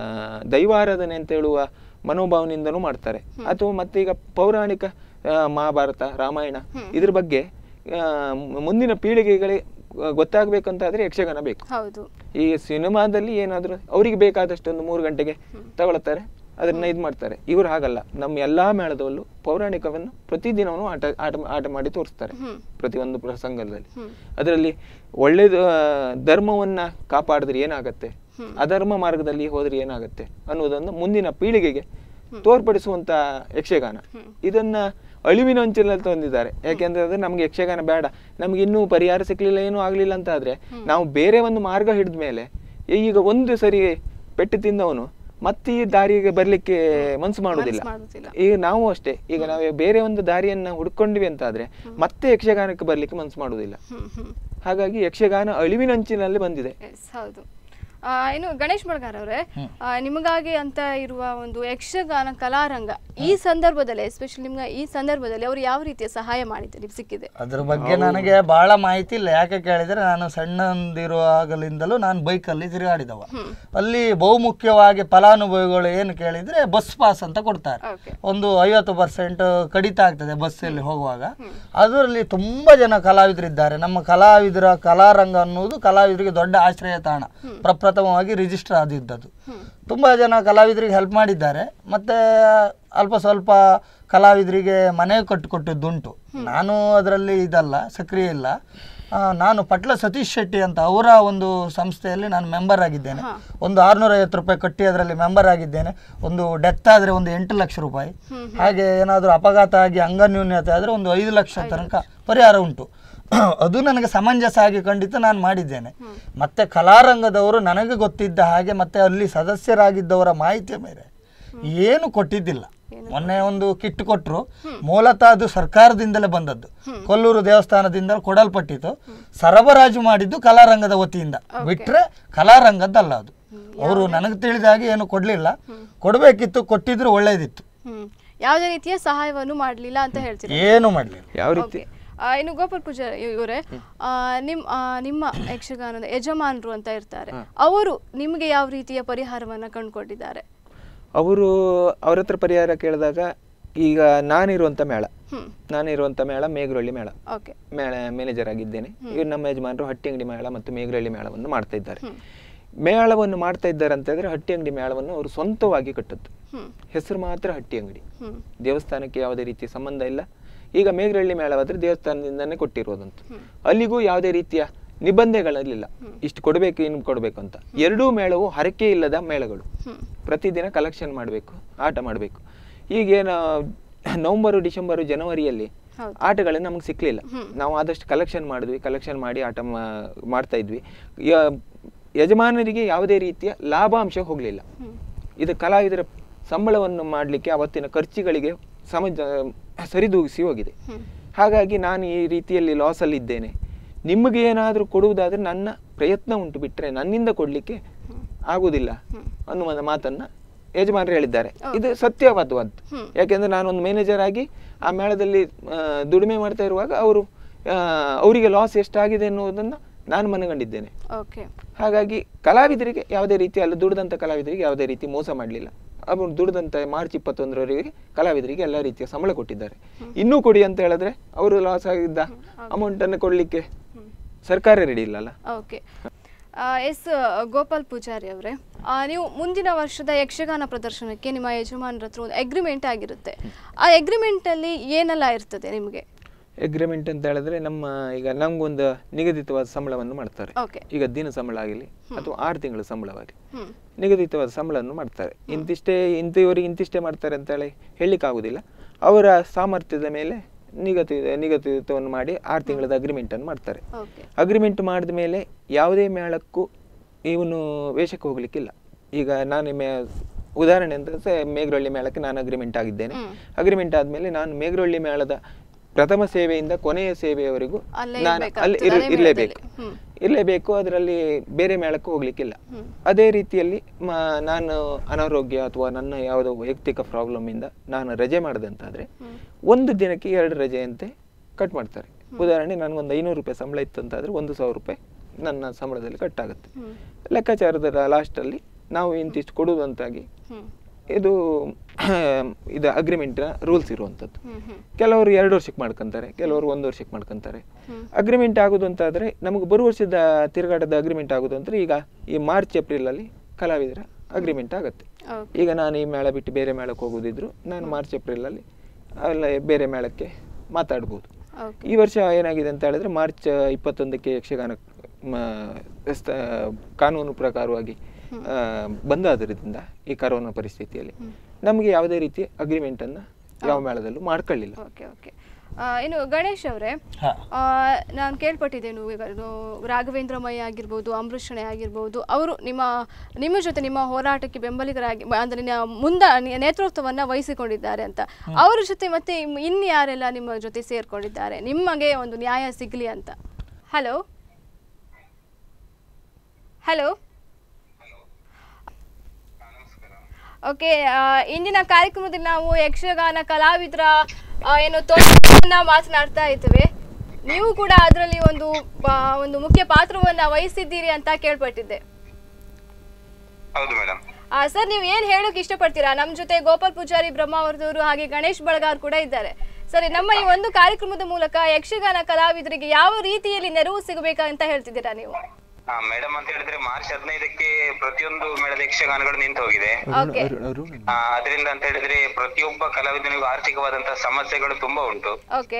ದೈವಾರಾಧನೆ ಅಂತ ಹೇಳುವ ಮನೋಭಾವನೆಯಿಂದನೂ ಮಾಡ್ತಾರೆ ಅಥವಾ ಮತ್ತೆ ಈಗ ಪೌರಾಣಿಕ ಆ, ಮಹಾಭಾರತ ರಾಮಾಯಣ ಇದ್ರ ಬಗ್ಗೆ ಆ, ಮುಂದಿನ ಪೀಳಿಗೆಗಳಿಗೆ ಗೊತ್ತಾಗಬೇಕಂತಾದ್ರೆ ಯಕ್ಷಗಾನ ಬೇಕು ಹೌದು ಈ ಸಿನಿಮಾದಲ್ಲಿ ಏನಾದರೂ ಅವರಿಗೆ ಬೇಕಾದಷ್ಟು ಒಂದು ಮೂರು ಗಂಟೆಗೆ ತಗೊಳ್ತಾರೆ ಅದನ್ನ ಇದು ಮಾಡ್ತಾರೆ ಇವ್ರು ಹಾಗಲ್ಲ ನಮ್ಮ ಎಲ್ಲಾ ಮೇಳದಲ್ಲೂ ಪೌರಾಣಿಕವನ್ನು ಪ್ರತಿದಿನವೂ ಆಟ ಆಟ ಆಟ ಮಾಡಿ ತೋರಿಸ್ತಾರೆ ಪ್ರತಿಯೊಂದು ಪ್ರಸಂಗದಲ್ಲಿ ಅದರಲ್ಲಿ ಒಳ್ಳೇದು ಆ, ಧರ್ಮವನ್ನ ಕಾಪಾಡಿದ್ರೆ ಏನಾಗತ್ತೆ ಅಧರ್ಮ ಮಾರ್ಗದಲ್ಲಿ ಹೋದ್ರೆ ಏನಾಗತ್ತೆ ಅನ್ನೋದನ್ನು ಮುಂದಿನ ಪೀಳಿಗೆಗೆ ತೋರ್ಪಡಿಸುವಂತ ಯಕ್ಷಗಾನ ಇದನ್ನ ಅಳಿವಿನ ಅಂಚಿನಲ್ಲಿ ತಂದಿದ್ದಾರೆ ಯಾಕೆಂದ್ರೆ ಅದು ನಮ್ಗೆ ಯಕ್ಷಗಾನ ಬೇಡ ನಮ್ಗೆ ಇನ್ನೂ ಪರಿಹಾರ ಸಿಕ್ಲಿಲ್ಲ ಏನೂ ಆಗ್ಲಿಲ್ಲ ಅಂತ ಆದ್ರೆ ನಾವು ಬೇರೆ ಒಂದು ಮಾರ್ಗ ಹಿಡಿದ ಮೇಲೆ ಈಗ ಒಂದು ಸರಿ ಪೆಟ್ಟು ತಿಂದವನು ಮತ್ತೆ ಈ ದಾರಿಗೆ ಬರ್ಲಿಕ್ಕೆ ಮನ್ಸು ಮಾಡುದಿಲ್ಲ ಮಾಡುದಿಲ್ಲ. ಈಗ ನಾವು ಅಷ್ಟೇ ಈಗ ನಾವು ಬೇರೆ ಒಂದು ದಾರಿಯನ್ನ ಹುಡ್ಕೊಂಡ್ವಿ ಅಂತ ಆದ್ರೆ ಮತ್ತೆ ಯಕ್ಷಗಾನಕ್ಕೆ ಬರ್ಲಿಕ್ಕೆ ಮನ್ಸು ಮಾಡುದಿಲ್ಲ ಹ್ಮ್ ಹ್ಮ್ ಹಾಗಾಗಿ ಯಕ್ಷಗಾನ ಅಳಿವಿನಂಚಿನಲ್ಲಿ ಬಂದಿದೆ ಎಸ್ ಹೌದು ಆ, ಇನ್ನು ಗಣೇಶ್ ಬಳ್ಗಾರ್ ಅವರೇ ಆ, ನಿಮಗಾಗಿ ಅಂತ ಇರುವ ಒಂದು ಯಕ್ಷಗಾನ ಕಲಾರಂಗ ಈ ಸಂದರ್ಭದಲ್ಲಿ ಎಸ್ಪೆಷಲಿ ನಿಮ್ಗೆ ಈ ಸಂದರ್ಭದಲ್ಲಿ ಅವರು ಯಾವ ರೀತಿಯ ಸಹಾಯ ಮಾಡಿದ್ದಾರೆ ನಿಮ್ಗೆ ಸಿಕ್ಕಿದೆ ಅದ್ರ ಬಗ್ಗೆ ನನಗೆ ಬಹಳ ಮಾಹಿತಿ ಇಲ್ಲ ಯಾಕೆ ಕೇಳಿದ್ರೆ ನಾನು ಸಣ್ಣಂದಿರುವಾಗಲಿಂದಲೂ ನಾನು ಬೈಕಲ್ಲಿ ತಿರುಗಾಡಿದವ ಅಲ್ಲಿ ಬಹುಮುಖ್ಯವಾಗಿ ಫಲಾನುಭವಿಗಳು ಏನು ಕೇಳಿದ್ರೆ ಬಸ್ ಪಾಸ್ ಅಂತ ಕೊಡ್ತಾರೆ ಓಕೆ ಒಂದು ಐವತ್ತು ಪರ್ಸೆಂಟ್ ಕಡಿತ ಆಗ್ತದೆ ಬಸ್ಸಲ್ಲಿ ಹೋಗುವಾಗ ಅದರಲ್ಲಿ ತುಂಬಾ ಜನ ಕಲಾವಿದರಿದ್ದಾರೆ ನಮ್ಮ ಕಲಾವಿದರ ಕಲಾರಂಗ ಅನ್ನುವುದು ಕಲಾವಿದರಿಗೆ ದೊಡ್ಡ ಆಶ್ರಯ ತಾಣ ಪ್ರಪ್ರಥಮವಾಗಿ ರಿಜಿಸ್ಟರ್ ಆದಿದ್ದದು ತುಂಬಾ ಜನ ಕಲಾವಿದರಿಗೆ ಹೆಲ್ಪ್ ಮಾಡಿದ್ದಾರೆ ಮತ್ತೆ ಅಲ್ಪ ಸ್ವಲ್ಪ ಕಲಾವಿದರಿಗೆ ಮನೆ ಕಟ್ಟಿಕೊಟ್ಟದ್ದುಂಟು ನಾನು ಅದರಲ್ಲಿ ಇದಲ್ಲ ಸಕ್ರಿಯ ಇಲ್ಲ ಆ, ನಾನು ಪಟ್ಲ ಸತೀಶ್ ಶೆಟ್ಟಿ ಅಂತ ಅವರ ಒಂದು ಸಂಸ್ಥೆಯಲ್ಲಿ ನಾನು ಮೆಂಬರ್ ಆಗಿದ್ದೇನೆ ಒಂದು ಆರ್ನೂರ ಐವತ್ತು ರೂಪಾಯಿ ಕಟ್ಟಿ ಅದರಲ್ಲಿ ಮೆಂಬರ್ ಆಗಿದ್ದೇನೆ ಒಂದು ಡೆತ್ ಆದರೆ ಒಂದು ಎಂಟು ಲಕ್ಷ ರೂಪಾಯಿ ಹಾಗೆ ಏನಾದರೂ ಅಪಘಾತ ಆಗಿ ಅಂಗನ್ಯೂನ್ಯತೆ ಆದರೆ ಒಂದು ಐದು ಲಕ್ಷ ತನಕ ಪರಿಹಾರ ಉಂಟು ಅದು ನನಗೆ ಸಮಂಜಸ ಆಗಿ ಖಂಡಿತ ನಾನು ಮಾಡಿದ್ದೇನೆ ಮತ್ತೆ ಕಲಾರಂಗದವರು ನನಗೆ ಗೊತ್ತಿದ್ದ ಹಾಗೆ ಮತ್ತೆ ಅಲ್ಲಿ ಸದಸ್ಯರಾಗಿದ್ದವರ ಮಾಹಿತಿಯ ಮೇಲೆ ಏನು ಕೊಟ್ಟಿದ್ದಿಲ್ಲ ಮೊನ್ನೆ ಒಂದು ಕಿಟ್ ಕೊಟ್ಟರು ಮೂಲತಃ ಅದು ಸರ್ಕಾರದಿಂದಲೇ ಬಂದದ್ದು ಕೊಲ್ಲೂರು ದೇವಸ್ಥಾನದಿಂದ ಕೊಡಲ್ಪಟ್ಟಿತ್ತು ಸರಬರಾಜು ಮಾಡಿದ್ದು ಕಲಾರಂಗದ ವತಿಯಿಂದ ಬಿಟ್ರೆ ಕಲಾರಂಗದ್ದಲ್ಲ ಅದು ಅವರು ನನಗೆ ತಿಳಿದ ಹಾಗೆ ಏನು ಕೊಡ್ಲಿಲ್ಲ ಕೊಡಬೇಕಿತ್ತು ಕೊಟ್ಟಿದ್ರು ಒಳ್ಳೇದಿತ್ತು ಹ್ಮ್ ಯಾವುದೇ ರೀತಿಯ ಸಹಾಯವನ್ನು ಮಾಡಲಿಲ್ಲ ಅಂತ ಹೇಳ್ತೀರಿ ಏನು ಮಾಡಲಿಲ್ಲ ಯಾವ ರೀತಿ ಓಕೆ ಆ, ಇನ್ನು ಗೋಪಾಲ್ ಪೂಜಾರಿ ಇವರೇ ಆ, ನಿಮ್ ಆ, ನಿಮ್ಮ ಯಕ್ಷಗಾನದ ಯಜಮಾನರು ಅಂತ ಇರ್ತಾರೆ ಅವರು ನಿಮಗೆ ಯಾವ ರೀತಿಯ ಪರಿಹಾರವನ್ನ ಕಂಡುಕೊಂಡಿದ್ದಾರೆ ಅವರು ಅವ್ರ ಹತ್ರ ಪರಿಹಾರ ಕೇಳಿದಾಗ ಈಗ ನಾನಿರುವಂತ ಮೇಳ ಹ್ಮ್ ನಾನಿರುವಂತ ಮೇಳ ಮೇಘರಳ್ಳಿ ಮೇಳ ಓಕೆ ಮೇಳ ಮ್ಯಾನೇಜರ್ ಆಗಿದ್ದೇನೆ ಇವ್ರು ನಮ್ಮ ಯಜಮಾನರು ಹಟ್ಟಿ ಅಂಗಡಿ ಮೇಳ ಮತ್ತು ಮೇಘರಳ್ಳಿ ಮೇಳವನ್ನು ಮಾಡ್ತಾ ಇದ್ದಾರೆ ಮೇಳವನ್ನು ಮಾಡ್ತಾ ಇದ್ದಾರೆ ಅಂತ ಹೇಳಿದ್ರೆ ಹಟ್ಟಿ ಅಂಗಡಿ ಮೇಳವನ್ನು ಅವರು ಸ್ವಂತವಾಗಿ ಕಟ್ಟದ್ದು ಹ್ಮ್ ಹೆಸರು ಮಾತ್ರ ಹಟ್ಟಿ ಅಂಗಡಿ ಹ್ಮ್ ದೇವಸ್ಥಾನಕ್ಕೆ ಯಾವುದೇ ರೀತಿಯ ಸಂಬಂಧ ಇಲ್ಲ ಈಗ ಮೇಘರಳ್ಳಿ ಮೇಳವಾದ್ರೆ ದೇವಸ್ಥಾನದಿಂದನೇ ಕೊಟ್ಟಿರೋದಂತ ಅಲ್ಲಿಗೂ ಯಾವುದೇ ರೀತಿಯ ನಿಬಂಧನೆಗಳಿಲ್ಲ ಇಷ್ಟು ಕೊಡಬೇಕು ಇನ್ನು ಕೊಡಬೇಕು ಅಂತ ಎರಡೂ ಮೇಳವು ಹರಕೆ ಇಲ್ಲದ ಮೇಳಗಳು ಹ್ಮ್ ಪ್ರತಿದಿನ ಕಲೆಕ್ಷನ್ ಮಾಡಬೇಕು ಆಟ ಮಾಡಬೇಕು ಈಗೇನು ನವಂಬರು ಡಿಸೆಂಬರು ಜನವರಿಯಲ್ಲಿ ಹೌದು. ಆಟಗಳು ನಮಗೆ ಸಿಕ್ಲಿಲ್ಲ ನಾವು ಆದಷ್ಟು ಕಲೆಕ್ಷನ್ ಮಾಡಿದ್ವಿ ಕಲೆಕ್ಷನ್ ಮಾಡಿ ಆಟ ಮಾ- ಮಾಡ್ತಾ ಇದ್ವಿ ಯ- ಯಜಮಾನರಿಗೆ ಯಾವುದೇ ರೀತಿಯ ಲಾಭಾಂಶ ಹೋಗಲಿಲ್ಲ ಇದು ಕಲಾವಿದರ ಸಂಬಳವನ್ನು ಮಾಡಲಿಕ್ಕೆ ಅವತ್ತಿನ ಖರ್ಚುಗಳಿಗೆ ಸಮಜ ಸರಿದೂಗಿಸಿ ಹೋಗಿದೆ ಹಾಗಾಗಿ ನಾನು ಈ ರೀತಿಯಲ್ಲಿ ಲಾಸಲ್ಲಿ ಇದ್ದೇನೆ ನಿಮಗೆ ಏನಾದರೂ ಕೊಡುವುದಾದ್ರೆ ನನ್ನ ಪ್ರಯತ್ನ ಉಂಟು ಬಿಟ್ಟರೆ ನನ್ನಿಂದ ಕೊಡಲಿಕ್ಕೆ ಆಗುವುದಿಲ್ಲ ಅನ್ನುವ ಒಂದು ಮಾತನ್ನ ಯಜಮಾನರು ಹೇಳಿದ್ದಾರೆ ಇದು ಸತ್ಯವಾದದ್ದು ಯಾಕೆಂದ್ರೆ ನಾನು ಒಂದು ಮ್ಯಾನೇಜರ್ ಆಗಿ ಆ ಮೇಳದಲ್ಲಿ ಆ, ದುಡಿಮೆ ಮಾಡ್ತಾ ಇರುವಾಗ ಅವರು ಅವರಿಗೆ ಲಾಸ್ ಎಷ್ಟಾಗಿದೆ ಎನ್ನುವುದನ್ನು ನಾನು ಮನಗಂಡಿದ್ದೇನೆ ಓಕೆ ಹಾಗಾಗಿ ಕಲಾವಿದರಿಗೆ ಯಾವುದೇ ರೀತಿ ಅಲ್ಲಿ ದುಡಿದಂಥ ಕಲಾವಿದರಿಗೆ ಯಾವುದೇ ರೀತಿ ಮೋಸ ಮಾಡಲಿಲ್ಲ ಅವರು ದುಡಿದಂಥ ಮಾರ್ಚ್ ಇಪ್ಪತ್ತೊಂದರವರೆಗೆ ಕಲಾವಿದರಿಗೆ ಎಲ್ಲ ರೀತಿಯ ಸಂಬಳ ಕೊಟ್ಟಿದ್ದಾರೆ ಇನ್ನೂ ಕೊಡಿ ಅಂತ ಹೇಳಿದ್ರೆ ಅವರು ಲಾಸ್ ಆಗಿದ್ದ ಅಮೌಂಟನ್ನು ಕೊಡಲಿಕ್ಕೆ ಸರ್ಕಾರ ರೆಡಿ ಇಲ್ಲಲ್ಲ ಓಕೆ ಎಸ್ ಗೋಪಾಲ್ ಪೂಜಾರಿ ಅವರೇ ನೀವು ಮುಂದಿನ ವರ್ಷದ ಯಕ್ಷಗಾನ ಪ್ರದರ್ಶನಕ್ಕೆ ನಿಮ್ಮ ಯಜಮಾನರ ಹತ್ರ ಒಂದು ಅಗ್ರಿಮೆಂಟ್ ಆಗಿರುತ್ತೆ ಆ ಅಗ್ರಿಮೆಂಟಲ್ಲಿ ಏನೆಲ್ಲ ಇರ್ತದೆ ನಿಮಗೆ ಅಗ್ರಿಮೆಂಟ್ ಅಂತ ಹೇಳಿದ್ರೆ ನಮ್ಮ ಈಗ ನಮ್ಗೊಂದು ನಿಗದಿತವಾದ ಸಂಬಳವನ್ನು ಮಾಡ್ತಾರೆ ಓಕೆ ಈಗ ದಿನ ಸಂಬಳ ಆಗಲಿ ಅಥವಾ ಆರು ತಿಂಗಳ ಸಂಬಳವಾಗಿ ಹ್ಮ್ ನಿಗದಿತವಾದ ಸಂಬಳವನ್ನು ಮಾಡ್ತಾರೆ ಇಂತಿಷ್ಟೇ ಇಂಥವರಿಗೆ ಇಂತಿಷ್ಟೇ ಮಾಡ್ತಾರೆ ಅಂತೇಳಿ ಹೇಳಲಿಕ್ಕಾಗೋದಿಲ್ಲ ಅವರ ಸಾಮರ್ಥ್ಯದ ಮೇಲೆ ನಿಗದಿ ನಿಗದಿತವನ್ನು ಮಾಡಿ ಆರು ತಿಂಗಳದ ಅಗ್ರಿಮೆಂಟನ್ನು ಮಾಡ್ತಾರೆ ಓಕೆ ಅಗ್ರಿಮೆಂಟ್ ಮಾಡಿದ ಮೇಲೆ ಯಾವುದೇ ಮೇಳಕ್ಕೂ ಇವನು ವೇಷಕ್ಕೆ ಹೋಗ್ಲಿಕ್ಕಿಲ್ಲ ಈಗ ನಾನು ಮೇ ಉದಾಹರಣೆ ಅಂತ ಸೆ ಮೇಘರಳ್ಳಿ ಮೇಳಕ್ಕೆ ನಾನು ಅಗ್ರಿಮೆಂಟ್ ಆಗಿದ್ದೇನೆ ಅಗ್ರಿಮೆಂಟ್ ಆದಮೇಲೆ ನಾನು ಮೇಘರಳ್ಳಿ ಮೇಳದ ಪ್ರಥಮ ಸೇವೆಯಿಂದ ಕೊನೆಯ ಸೇವೆಯವರೆಗೂ ಅಲ್ಲೇ ನಾನು ಇರ್ಬೇಕಾಗ್ತದೆ, ಅಲ್ಲಿ ಇರ್- ಅದೇ ಇರ್ಲೇಬೇಕು ಮೇಳದಲ್ಲಿ. ಹ್ಮ್. ಇರಲೇಬೇಕು ಅದರಲ್ಲಿ ಬೇರೆ ಮೇಳಕ್ಕೆ ಹೋಗ್ಲಿಕ್ಕಿಲ್ಲ ಅದೇ ರೀತಿಯಲ್ಲಿ ಮ- ನಾನು ಅನಾರೋಗ್ಯ ಅಥವಾ ನನ್ನ ಯಾವುದೋ ವೈಯಕ್ತಿಕ ಪ್ರಾಬ್ಲಮ್ ಇಂದ ನಾನು ರಜೆ ಮಾಡಿದಂತಾದ್ರೆ ಒಂದು ದಿನಕ್ಕೆ ಎರಡು ರಜೆಯಂತೆ ಕಟ್ ಮಾಡ್ತಾರೆ ಉದಾಹರಣೆ ನನಗೊಂದು ಐನೂರು ರೂಪಾಯಿ ಸಂಬಳ ಇತ್ತು ಅಂತಾದ್ರೆ ಒಂದು ಸಾವಿರ ರೂಪಾಯಿ ನನ್ನ ಸಂಬಳದಲ್ಲಿ ಕಟ್ ಆಗುತ್ತೆ ಲೆಕ್ಕಾಚಾರದ ಲಾಸ್ಟಲ್ಲಿ ನಾವು ಇಂತಿಷ್ಟು ಕೊಡುದು ಅಂತಾಗಿ ಹ್ಮ್ ಇದು ಇದು ಅಗ್ರಿಮೆಂಟ್ನ ರೂಲ್ಸ್ ಇರುವಂಥದ್ದು ಹ್ಮ್ ಹ್ಮ್ ಕೆಲವರು ಎರಡು ವರ್ಷಕ್ಕೆ ಮಾಡ್ಕೊಂತಾರೆ ಕೆಲವರು ಒಂದು ವರ್ಷಕ್ಕೆ ಮಾಡ್ಕೊಂತಾರೆ ಅಗ್ರಿಮೆಂಟ್ ಆಗೋದು ಅಂತ ಆದರೆ ನಮಗೆ ಬರುವ ವರ್ಷದ ತಿರುಗಾಟದ ಅಗ್ರಿಮೆಂಟ್ ಆಗೋದು ಅಂದರೆ ಈಗ ಈ ಮಾರ್ಚ್ ಏಪ್ರಿಲಲ್ಲಿ ಕಲಾವಿದರ ಅಗ್ರಿಮೆಂಟ್ ಆಗುತ್ತೆ ಓಕೆ ಈಗ ನಾನು ಈ ಮೇಳ ಬಿಟ್ಟು ಬೇರೆ ಮೇಳಕ್ಕೆ ಹೋಗೋದಿದ್ರು ನಾನು ಮಾರ್ಚ್ ಏಪ್ರಿಲಲ್ಲಿ ಅಲ್ಲ ಬೇರೆ ಮೇಳಕ್ಕೆ ಮಾತಾಡ್ಬೋದು ಓಕೆ ಈ ವರ್ಷ ಏನಾಗಿದೆ ಅಂತ ಹೇಳಿದ್ರೆ ಮಾರ್ಚ್ ಇಪ್ಪತ್ತೊಂದಕ್ಕೆ ಯಕ್ಷಗಾನ ಮ, ಸ್ಥ- ಕಾನೂನು ಪ್ರಕಾರವಾಗಿ ಆ, ಬಂದ್ ಆದ್ರಿಂದ ಈ ಕರೋನಾ ಪರಿಸ್ಥಿತಿಯಲ್ಲಿ ನಮಗೆ ಯಾವುದೇ ರೀತಿ ಅಗ್ರಿಮೆಂಟನ್ನು ಯಾವ ಮೇಳದಲ್ಲೂ ಮಾಡ್ಕೊಳ್ಳಿಲ್ಲ ಓಕೆ ಓಕೆ ಆ, ಇನ್ನು ಗಣೇಶ್ ಅವರೇ ಹಾ. ನಾನು ಕೇಳ್ಪಟ್ಟಿದ್ದೇನು ಈಗ ಇದು ರಾಘವೇಂದ್ರ ಮೈ ಆಗಿರ್ಬೋದು ಅಮೃಷಣೆ ಆಗಿರ್ಬೋದು ಅವರು ನಿಮ್ಮ ನಿಮ್ಮ ಜೊತೆ ನಿಮ್ಮ ಹೋರಾಟಕ್ಕೆ ಬೆಂಬಲಿಗರಾಗಿ ಮ- ಅಂದ್ರೆ ನ- ಮುಂದ ನೆ- ನೇತೃತ್ವವನ್ನ ವಹಿಸಿಕೊಂಡಿದ್ದಾರೆ ಅಂತ ಅವರ ಜೊತೆ ಮತ್ತೆ ಇಮ್- ಇನ್ಯಾರೆಲ್ಲ ನಿಮ್ಮ ಜೊತೆ ಸೇರ್ಕೊಂಡಿದ್ದಾರೆ ನಿಮಗೆ ಒಂದು ನ್ಯಾಯ ಸಿಗಲಿ ಅಂತ ಹಲೋ ಹಲೋ ಓಕೆ ಇಂದಿನ ಕಾರ್ಯಕ್ರಮದಲ್ಲಿ ನಾವು ಯಕ್ಷಗಾನ ಕಲಾವಿದರ ಆ, ಏನು ತೊಡಗನ್ನ ಮಾತನಾಡ್ತಾ ಇದ್ದೇವೆ ನೀವು ಕೂಡ ಅದರಲ್ಲಿ ಒಂದು ಆ, ಒಂದು ಮುಖ್ಯ ಪಾತ್ರವನ್ನ ವಹಿಸಿದ್ದೀರಿ ಅಂತ ಕೇಳ್ಪಟ್ಟಿದ್ದೆ ಹೌದು ಮೇಡಮ್ ಆ, ಸರ್ ನೀವು ಏನ್ ಹೇಳೋಕೆ ಇಷ್ಟಪಡ್ತೀರಾ ನಮ್ಮ ಜೊತೆ ಗೋಪಾಲ್ ಪೂಜಾರಿ ಬ್ರಹ್ಮಾವರದವರು ಹಾಗೆ ಗಣೇಶ್ ಬಳಗಾರ್ ಕೂಡ ಇದ್ದಾರೆ ಸರಿ ನಮ್ಮ ಈ ಒಂದು ಕಾರ್ಯಕ್ರಮದ ಮೂಲಕ ಯಕ್ಷಗಾನ ಕಲಾವಿದರಿಗೆ ಯಾವ ರೀತಿಯಲ್ಲಿ ನೆರವು ಸಿಗಬೇಕಂತ ಹೇಳ್ತಿದ್ದೀರಾ ನೀವು ಹಾ ಮೇಡಮ್ ಅಂತ ಹೇಳಿದ್ರೆ ಮಾರ್ಚ್ ಹದಿನೈದಕ್ಕೆ ಪ್ರತಿಯೊಂದು ಮೇಳದ ಯಕ್ಷಗಾನಗಳು ನಿಂತು ಹೋಗಿದೆ ಓಕೆ ಆ, ಅದರಿಂದ ಅಂತ ಹೇಳಿದ್ರೆ ಪ್ರತಿಯೊಬ್ಬ ಕಲಾವಿದನಿಗೂ ಆರ್ಥಿಕವಾದಂತಹ ಸಮಸ್ಯೆಗಳು ತುಂಬಾ ಉಂಟು ಓಕೆ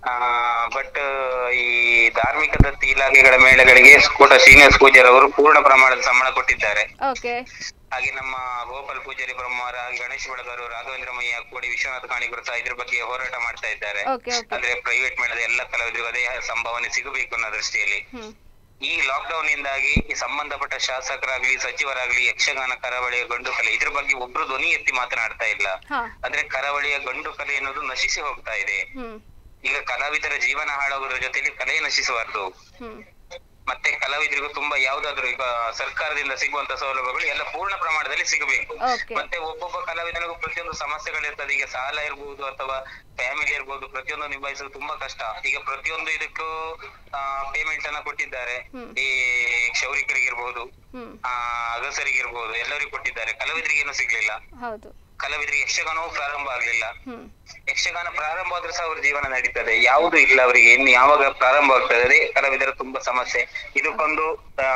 ಬಟ್ ಈ ಧಾರ್ಮಿಕ ದತ್ತಿ ಇಲಾಖೆಗಳ ಮೇಳಗಳಿಗೆ ಕೋಟ ಶ್ರೀನಿವಾಸ ಪೂಜಾರಿ ಅವರು ಪೂರ್ಣ ಪ್ರಮಾಣದ ಸಂಬಳ ಕೊಟ್ಟಿದ್ದಾರೆ ಓಕೆ ಹಾಗೆ ನಮ್ಮ ಗೋಪಾಲ್ ಪೂಜಾರಿ ಬ್ರಹ್ಮವರ ಹಾಗೆ ಗಣೇಶ್ ಬಳಗರು ರಾಘವೇಂದ್ರ ಮಯ್ಯ ಕೋಡಿ ವಿಶ್ವನಾಥ ಕಾಣಿಗರು ಸಹ ಇದ್ರ ಬಗ್ಗೆ ಹೋರಾಟ ಮಾಡ್ತಾ ಇದ್ದಾರೆ ಓಕೆ ಓಕೆ ಅಂದ್ರೆ ಪ್ರೈವೇಟ್ ಮೇಳದ ಎಲ್ಲ ಕಲಾವಿದರಿಗೂ ಅದೇ ಸಂಭಾವನೆ ಸಿಗಬೇಕು ಅನ್ನೋ ದೃಷ್ಟಿಯಲ್ಲಿ ಹ್ಮ್ ಈ ಲಾಕ್ಡೌನ್ ಇಂದಾಗಿ ಈ ಸಂಬಂಧಪಟ್ಟ ಶಾಸಕರಾಗ್ಲಿ ಸಚಿವರಾಗ್ಲಿ ಯಕ್ಷಗಾನ ಕರಾವಳಿಯ ಗಂಡು ಕಲೆ ಇದ್ರ ಬಗ್ಗೆ ಒಬ್ರು ಧ್ವನಿ ಎತ್ತಿ ಮಾತನಾಡ್ತಾ ಇಲ್ಲ ಹಾ ಅಂದ್ರೆ ಕರಾವಳಿಯ ಗಂಡು ಕಲೆ ಅನ್ನೋದು ನಶಿಸಿ ಹೋಗ್ತಾ ಇದೆ ಹ್ಮ್ ಈಗ ಕಲಾವಿದರ ಜೀವನ ಹಾಳಾಗೋದ್ರ ಜೊತೆಲಿ ಕಲೆ ನಶಿಸಬಾರ್ದು ಹ್ಮ್ ಮತ್ತೆ ಕಲಾವಿದರಿಗೂ ತುಂಬಾ ಯಾವ್ದಾದ್ರು ಈಗ ಸರ್ಕಾರದಿಂದ ಸಿಗುವಂತ ಸೌಲಭ್ಯಗಳು ಎಲ್ಲ ಪೂರ್ಣ ಪ್ರಮಾಣದಲ್ಲಿ ಸಿಗಬೇಕು ಓಕೆ ಮತ್ತೆ ಒಬ್ಬೊಬ್ಬ ಕಲಾವಿದನಿಗೂ ಪ್ರತಿಯೊಂದು ಸಮಸ್ಯೆಗಳಿರ್ತದೆ ಈಗ ಸಾಲ ಇರ್ಬೋದು ಅಥವಾ ಫ್ಯಾಮಿಲಿ ಇರ್ಬೋದು ಪ್ರತಿಯೊಂದು ನಿಭಾಯಿಸಲು ತುಂಬಾ ಕಷ್ಟ ಈಗ ಪ್ರತಿಯೊಂದು ಇದಕ್ಕೂ ಪೇಮೆಂಟ್ ಅನ್ನ ಕೊಟ್ಟಿದ್ದಾರೆ ಈ ಕ್ಷೌರಿಕರಿಗಿರ್ಬೋದು ಹ್ಮ್ ಆ ಅಗಸರಿಗಿರ್ಬೋದು ಎಲ್ಲರಿಗೂ ಕೊಟ್ಟಿದ್ದಾರೆ ಕಲಾವಿದರಿಗೆ ಏನು ಸಿಗ್ಲಿಲ್ಲ ಹೌದು ಕಲಾವಿದರಿಗೆ ಯಕ್ಷಗಾನವೂ ಪ್ರಾರಂಭ ಆಗ್ಲಿಲ್ಲ ಹ್ಮ್ ಯಕ್ಷಗಾನ ಪ್ರಾರಂಭ ಆದ್ರೂ ಸಹ ಅವ್ರ ಜೀವನ ನಡೀತದೆ ಯಾವುದು ಇಲ್ಲ ಅವರಿಗೆ ಇನ್ನು ಯಾವಾಗ ಪ್ರಾರಂಭ ಆಗ್ತದೆ ಅದೇ ಕಲಾವಿದರ ತುಂಬಾ ಸಮಸ್ಯೆ ಇದಕ್ಕೊಂದು ಆ